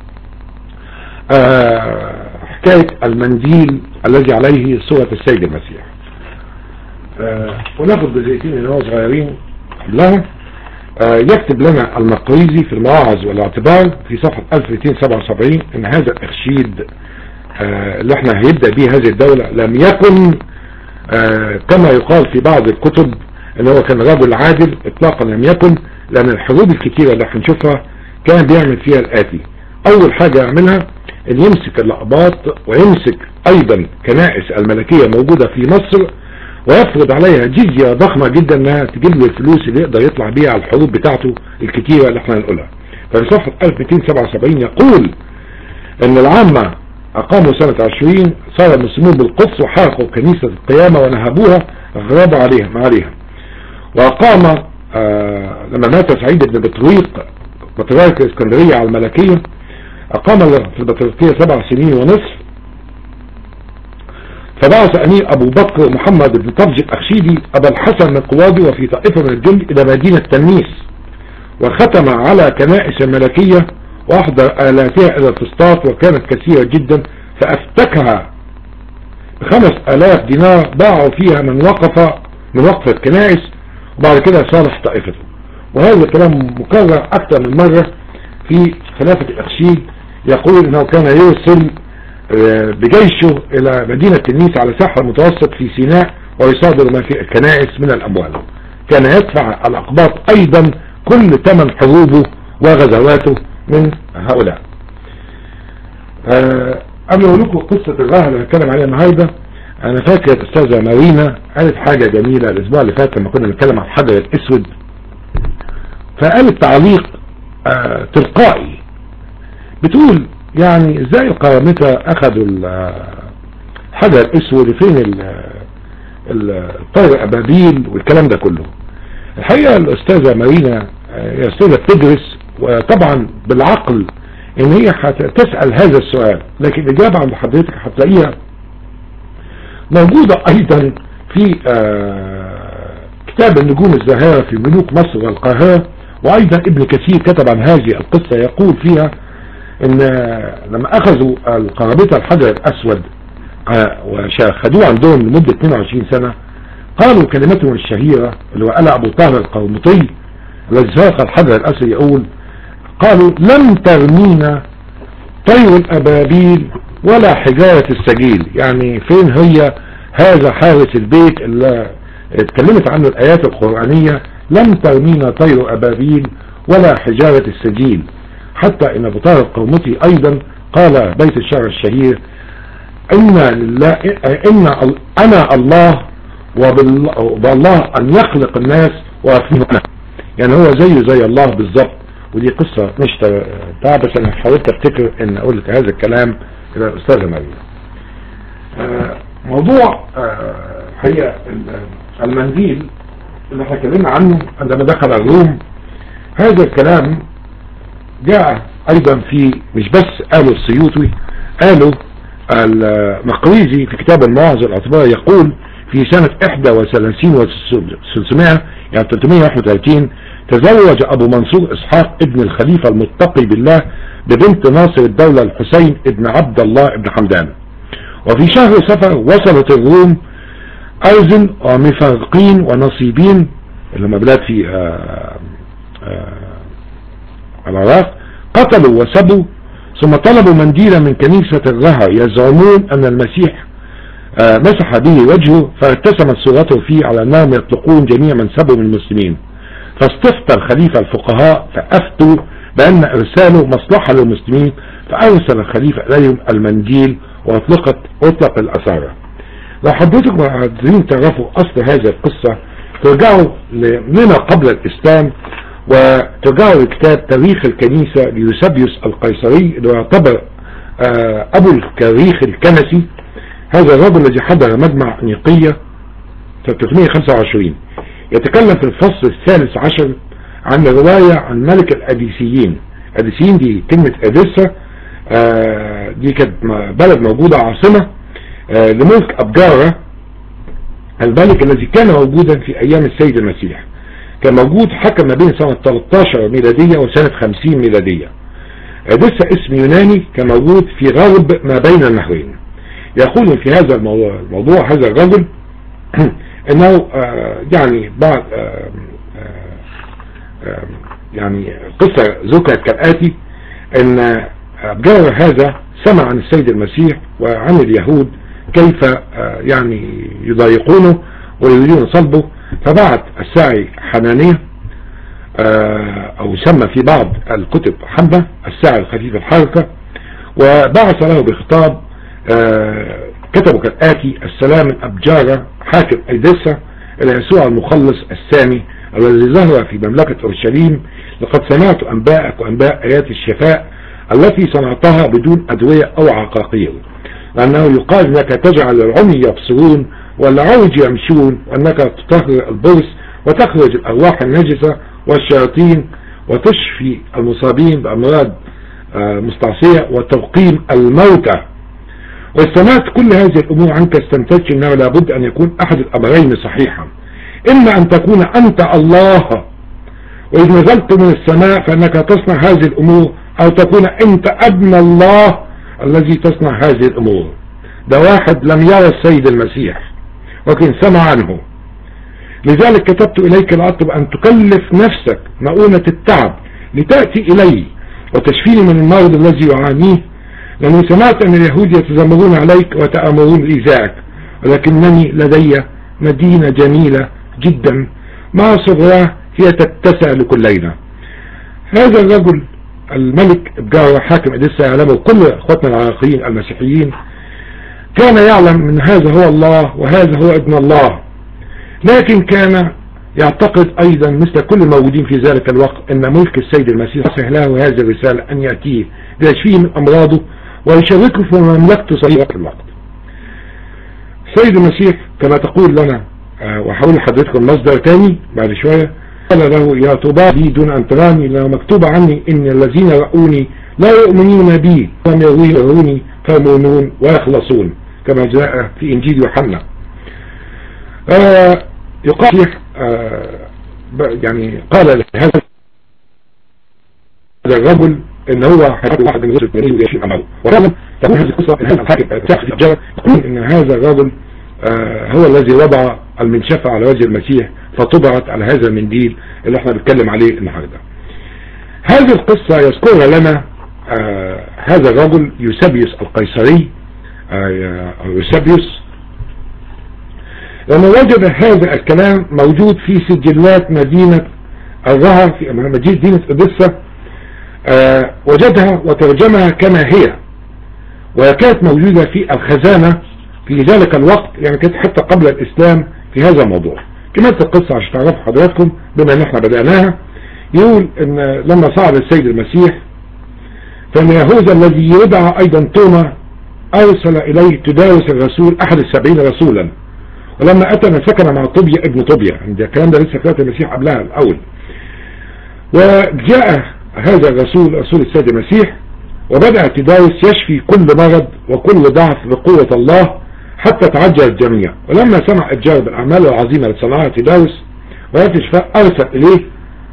آه حكاية المنديل الذي عليه صورة السيد المسيح آه وناخد جزئيتين اللي هو صغيرين قبلها آه يكتب لنا المقريزي في المواعظ والاعتبار في صفحة 1277 ان هذا الارشيد اللي احنا هيبدأ به هذه الدولة لم يكن كما يقال في بعض الكتب ان هو كان رجل عادل اطلاقا لم يكن لان الحروب الكتيرة اللي هنشوفها كان بيعمل فيها الاتي اول حاجة يعملها ان يمسك الاقباط ويمسك ايضا كنائس الملكية موجودة في مصر ويفرض عليها جزية ضخمة جدا انها تجيب له الفلوس اللي يقدر يطلع بيها على الحروب بتاعته الكتيرة اللي احنا هنقولها ففي صفحة 1277 يقول ان العامة اقاموا سنة 20 صار المسلمون بالقدس وحرقوا كنيسة القيامة ونهبوها غرابوا عليها ما عليها واقام آه لما مات سعيد بن بطريق بطريق الاسكندرية على الملكية اقام في البطريقية سبع سنين ونصف فبعث امير ابو بكر محمد بن طبج الاخشيدي ابا الحسن القواضي وفي طائفة من الجند الى مدينة تنيس وختم على كنائس الملكية واحضر الاتها الى الفسطاط وكانت كثيرة جدا فافتكها بخمس الاف دينار باعوا فيها من وقف من وقف الكنائس وبعد كده صالح طائفته وهذا الكلام مكرر اكثر من مرة في خلافة الاخشيد يقول انه كان يرسل بجيشه الى مدينة تنيس على ساحل المتوسط في سيناء ويصادر ما في الكنائس من الاموال كان يدفع الاقباط ايضا كل ثمن حروبه وغزواته من هؤلاء أه قبل اقول لكم قصة الراهب اللي هنتكلم عليها النهاردة انا فاكر الاستاذة مارينا قالت حاجة جميلة الاسبوع اللي فات لما كنا بنتكلم عن الحجر الاسود فقالت تعليق أه تلقائي بتقول يعني ازاي القرامطة اخذوا الحجر الاسود فين الطير ابابيل والكلام ده كله الحقيقة الاستاذة مارينا هي استاذة بتدرس وطبعا بالعقل ان هي هتسأل هذا السؤال لكن الاجابة عند حضرتك هتلاقيها موجودة ايضا في آه كتاب النجوم الزاهرة في ملوك مصر والقاهرة وايضا ابن كثير كتب عن هذه القصة يقول فيها ان لما اخذوا القرابطة الحجر الاسود وشاهدوه عندهم لمدة 22 سنة قالوا كلمتهم الشهيرة اللي هو قالها ابو طاهر القومطي الذي سرق الحجر الاسود يقول قالوا لم ترمينا طير الابابيل ولا حجارة السجيل يعني فين هي هذا حارس البيت اللي اتكلمت عنه الايات القرآنية لم ترمينا طير ابابيل ولا حجارة السجيل حتى ان ابو طاهر القومطي ايضا قال بيت الشعر الشهير ان لله ان انا الله وبالله ان يخلق الناس وافنهم يعني هو زيه زي الله بالظبط ودي قصة مش تعب بس انا حاولت افتكر ان اقول لك هذا الكلام الى الاستاذة مريم موضوع هي المنديل اللي احنا اتكلمنا عنه عندما دخل الروم هذا الكلام جاء ايضا في مش بس قالوا السيوطي قالوا المقريزي في كتاب المواعظ الاعتبار يقول في سنة 31 و 600 يعني 331 تزوج ابو منصور اسحاق ابن الخليفة المتقي بالله ببنت ناصر الدولة الحسين ابن عبد الله ابن حمدان وفي شهر سفر وصلت الروم ارزن ومفرقين ونصيبين اللي هم بلاد في آآ آآ العراق قتلوا وسبوا ثم طلبوا منديلا من كنيسة الرهر يزعمون ان المسيح مسح به وجهه فارتسمت صورته فيه على انهم يطلقون جميع من سبوا من المسلمين فاستفتى الخليفة الفقهاء فافتوا بان ارساله مصلحة للمسلمين فارسل الخليفة اليهم المنديل واطلقت اطلق الاثارة لو حضرتكم عايزين تعرفوا اصل هذه القصة ترجعوا لما قبل الاسلام وترجعوا لكتاب تاريخ الكنيسة ليوسبيوس القيصري اللي يعتبر ابو التاريخ الكنسي هذا الرجل الذي حضر مجمع نيقية 325 يتكلم في الفصل الثالث عشر عن رواية عن ملك الأديسيين أديسيين دي كلمة أديسة دي كانت بلد موجودة عاصمة لملك أبجارة الملك الذي كان موجودا في أيام السيد المسيح كان موجود حكم ما بين سنة 13 ميلادية وسنة 50 ميلادية أديسة اسم يوناني كان موجود في غرب ما بين النهرين يقول في هذا الموضوع, الموضوع هذا الرجل انه يعني بعد يعني قصة ذكرت كالآتي ان أبجار هذا سمع عن السيد المسيح وعن اليهود كيف يعني يضايقونه ويريدون صلبه فبعت الساعي حنانية او يسمى في بعض الكتب حمبة الساعي الخفيف الحركة وبعث له بخطاب آه كتبوا كالآتي السلام من أبجارة حاكم أيدسة إلى يسوع المخلص السامي الذي ظهر في مملكة أورشليم لقد سمعت أنباءك وأنباء آيات الشفاء التي صنعتها بدون أدوية أو عقاقير لأنه يقال أنك تجعل العمي يبصرون والعوج يمشون وأنك تطهر البرص وتخرج الأرواح النجسة والشياطين وتشفي المصابين بأمراض آه مستعصية وتقيم الموتى واستمعت كل هذه الأمور عنك استنتجت أنه لابد أن يكون أحد الأمرين صحيحا إما أن تكون أنت الله وإذ نزلت من السماء فأنك تصنع هذه الأمور أو تكون أنت ابن الله الذي تصنع هذه الأمور ده واحد لم يرى السيد المسيح ولكن سمع عنه لذلك كتبت إليك لأطلب أن تكلف نفسك مؤونة التعب لتأتي إلي وتشفيني من المرض الذي يعانيه لأني سمعت أن اليهود يتذمرون عليك وتأمرون بإيذائك ولكنني لدي مدينة جميلة جدا مع صغراه هي تتسع لكلنا هذا الرجل الملك بجاره حاكم إدسا يعلمه كل أخواتنا العراقيين المسيحيين كان يعلم من هذا هو الله وهذا هو ابن الله لكن كان يعتقد أيضا مثل كل الموجودين في ذلك الوقت أن ملك السيد المسيح له هذه الرسالة أن يأتيه ليشفيه من أمراضه ويشاركه في مملكته صغيرة الوقت السيد المسيح كما تقول لنا وحاول حضرتكم مصدر تاني بعد شوية قال له يا طبا لي دون أن تراني لو مكتوب عني إن الذين رأوني لا يؤمنون بي لم يروني فيؤمنون ويخلصون كما جاء في إنجيل يوحنا آه يقال آه يعني قال لهذا الرجل ان هو هيكون واحد من رسل المدينة ويشيل عمله وفعلا تكون هذه القصة ان هذا الحاكم تحت الجارة يقول ان هذا الرجل آه هو الذي وضع المنشفة على وجه المسيح فطبعت على هذا المنديل اللي احنا بنتكلم عليه النهارده هذه القصة يذكرها لنا آه هذا الرجل يوسبيوس القيصري آه يوسبيوس لما وجد هذا الكلام موجود في سجلات مدينة الظهر في مدينة إدسة آه وجدها وترجمها كما هي وكانت موجودة في الخزانة في ذلك الوقت يعني كانت حتى قبل الإسلام في هذا الموضوع كملت القصة عشان تعرفوا حضراتكم بما ان احنا بدأناها يقول ان لما صعد السيد المسيح فان يهوذا الذي يدعى ايضا توما ارسل اليه تداوس الرسول احد السبعين رسولا ولما اتى سكن مع طوبيا ابن طوبيا عند الكلام ده لسه فات المسيح قبلها الاول وجاء هذا الرسول رسول السيد المسيح وبدأ تداوس يشفي كل مرض وكل ضعف بقوة الله حتى تعجل الجميع ولما سمع الجار بالأعمال العظيمة التي صنعها تداوس ويأتي شفاء أرسل إليه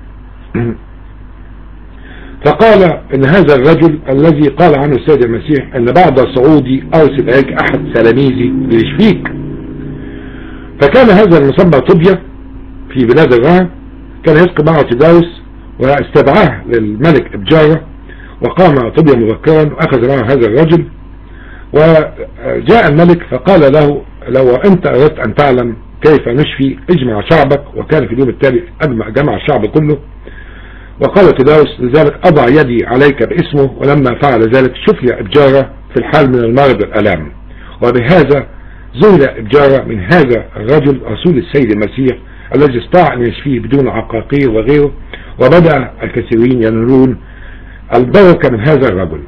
فقال إن هذا الرجل الذي قال عنه السيد المسيح أن بعد صعودي أرسل إليك أحد تلاميذي ليشفيك فكان هذا المسمى طوبيا في بلاد الرهن كان يسقي معه تداوس واستدعاه للملك إبجارة وقام طوبيا مبكرا وأخذ معه هذا الرجل وجاء الملك فقال له لو أنت أردت أن تعلم كيف نشفي اجمع شعبك وكان في اليوم التالي أجمع جمع الشعب كله وقال تداوس لذلك أضع يدي عليك باسمه ولما فعل ذلك شفي إبجارة في الحال من المرض والألام وبهذا زول إبجارة من هذا الرجل رسول السيد المسيح الذي استطاع أن يشفيه بدون عقاقير وغيره وبدأ الكثيرين ينالون البركة من هذا الرجل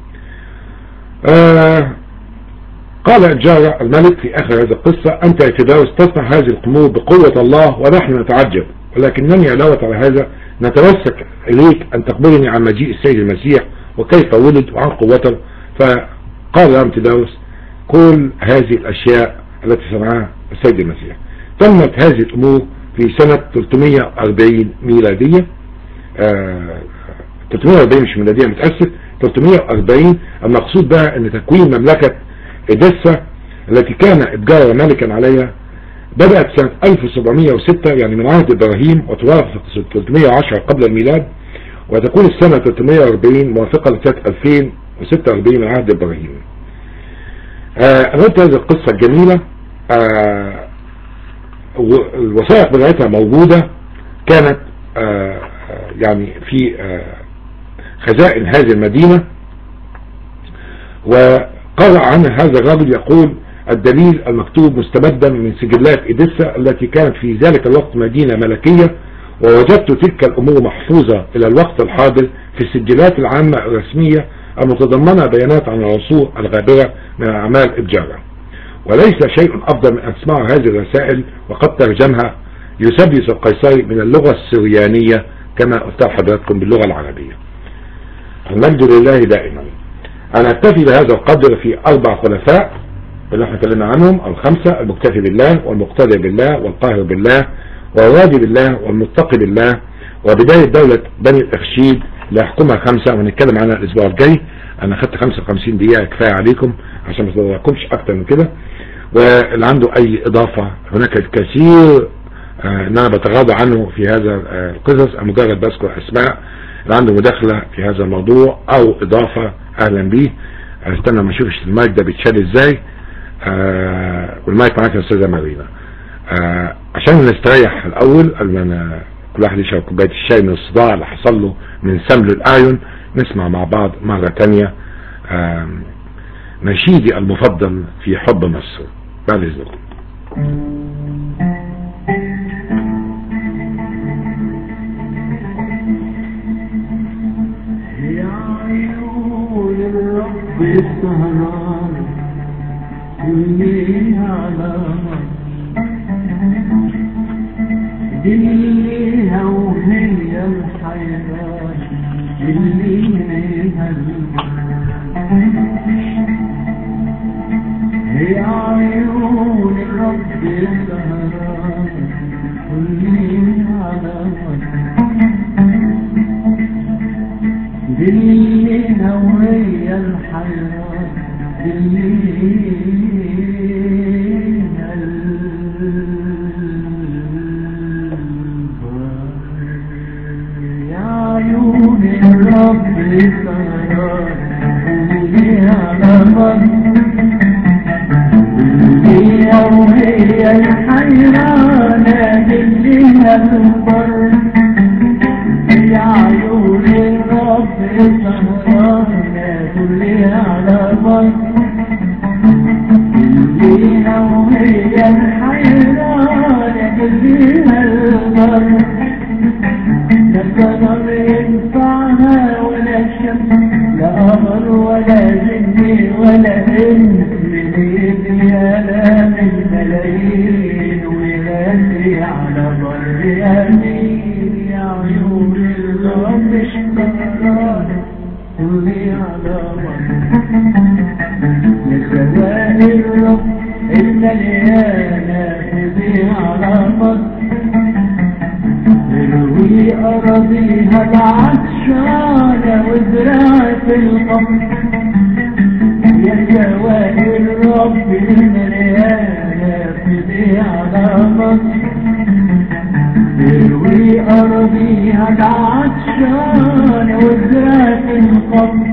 آه قال جارة الملك في آخر هذه القصة أنت يا تداوس تصنع هذه الأمور بقوة الله ونحن نتعجب ولكنني علاوة على هذا نتوسك إليك أن تخبرني عن مجيء السيد المسيح وكيف ولد وعن قوته فقال لهم تداوس كل هذه الأشياء التي صنعها السيد المسيح تمت هذه الأمور في سنة 340 ميلادية آه 340 مش ميلادية متأسف 340 المقصود بها ان تكوين مملكة إدسة التي كان إبجار ملكا عليها بدأت سنة 1706 يعني من عهد إبراهيم وتوافق 310 قبل الميلاد وتكون السنة 340 موافقة لسنة 2046 من عهد إبراهيم آه قلت هذه القصة الجميلة آه الوثائق بتاعتها موجودة كانت آه يعني في خزائن هذه المدينة وقال عنها هذا الرجل يقول الدليل المكتوب مستمدا من سجلات إدسة التي كانت في ذلك الوقت مدينة ملكية ووجدت تلك الأمور محفوظة إلى الوقت الحاضر في السجلات العامة الرسمية المتضمنة بيانات عن العصور الغابرة من أعمال إبجارة وليس شيء أفضل من أن تسمعوا هذه الرسائل وقد ترجمها يوسبيوس القيصري من اللغة السريانية كما قلت لحضراتكم باللغة العربية المجد لله دائما أنا أكتفي بهذا القدر في أربع خلفاء اللي احنا اتكلمنا عنهم الخمسة المكتفي بالله والمقتدر بالله والقاهر بالله والراضي بالله والمتقي بالله وبداية دولة بني الأخشيد اللي هحكمها خمسة ونتكلم عنها الأسبوع الجاي أنا خدت 55 دقيقة كفاية عليكم عشان ما تضركمش أكتر من كده واللي عنده أي إضافة هناك الكثير آه ان انا بتغاضى عنه في هذا آه القصص مجرد بذكر اسماء اللي عنده مداخلة في هذا الموضوع او اضافة اهلا بيه استنى ما اشوف المايك ده بيتشال ازاي آه والمايك معاك يا استاذة مارينا عشان نستريح الاول قبل ما كل واحد يشرب كوبايه الشاي من الصداع اللي حصل له من سمل الاعين نسمع مع بعض مرة تانية نشيدي المفضل في حب مصر بعد اذنكم بالسهران كلها علامة دليها الحيران اللي ليها هي عيون الرب السهران كلي على دلينا وهي الحيران دلينا يا عيون الرب السهران كلي على هي وهي الحيرانة اللي هتنبر يا عيون الرب السهرانة كلها على بر الليها وهي الحيرانة كلها البر لا القمر ينفعها ولا الشمس لا قمر ولا جن ولا انس من آلام الملايين ويغني على بر أمين يا عيون الرب اشتغلان كلي على بر لسماء الرب المليانة تبي على بر تروي أراضيها العطشانة وزراعة القمر يا جوائر الرب المليانة تبي على مصر تروي أراضيها العطشانة وزراعة القمر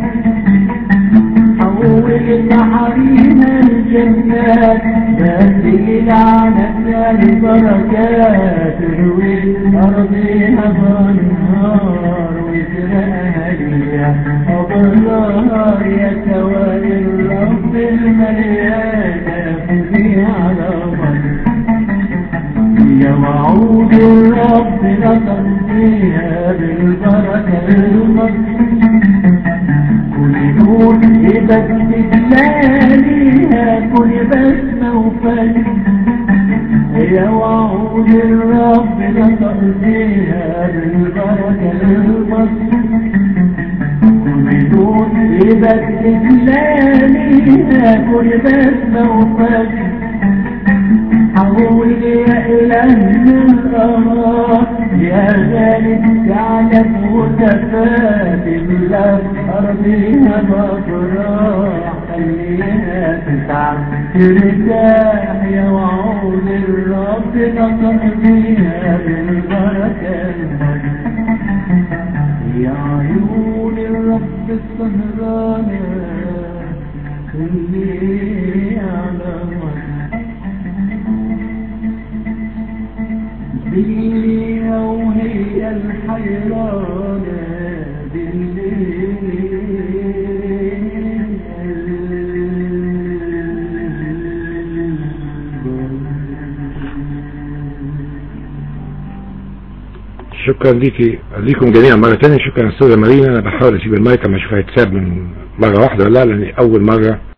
حول تحريم الجنات بدل لعنتنا البركات تروي أرضها بالنهار وزرعها ليا أبرار يا سوائر الرب المليانة في على مصر يا وعود الرب نطر فيها بالبركة المصر كل نور يبت بجلالها كل بسمة وفجر يا وعود الرب نطر فيها بالبركة المصر كل نور يبت بجلالها كل بسمة وفجر حول يا إله الأرض يا غالب تعلم وتفات بالله أرضها مفرح خليها تسعى ترتاح يا وعود الرب نطق بيها بالبركة يا عيون الرب السهرانة خلي على مصر بالليل وهي الحيرانة شكرا ليكي ليكم جميعا مرة تانية شكرا استاذة مارينا انا بحاول اسيب المايك اما اشوف هيتساب من مرة واحدة ولا لا لان اول مرة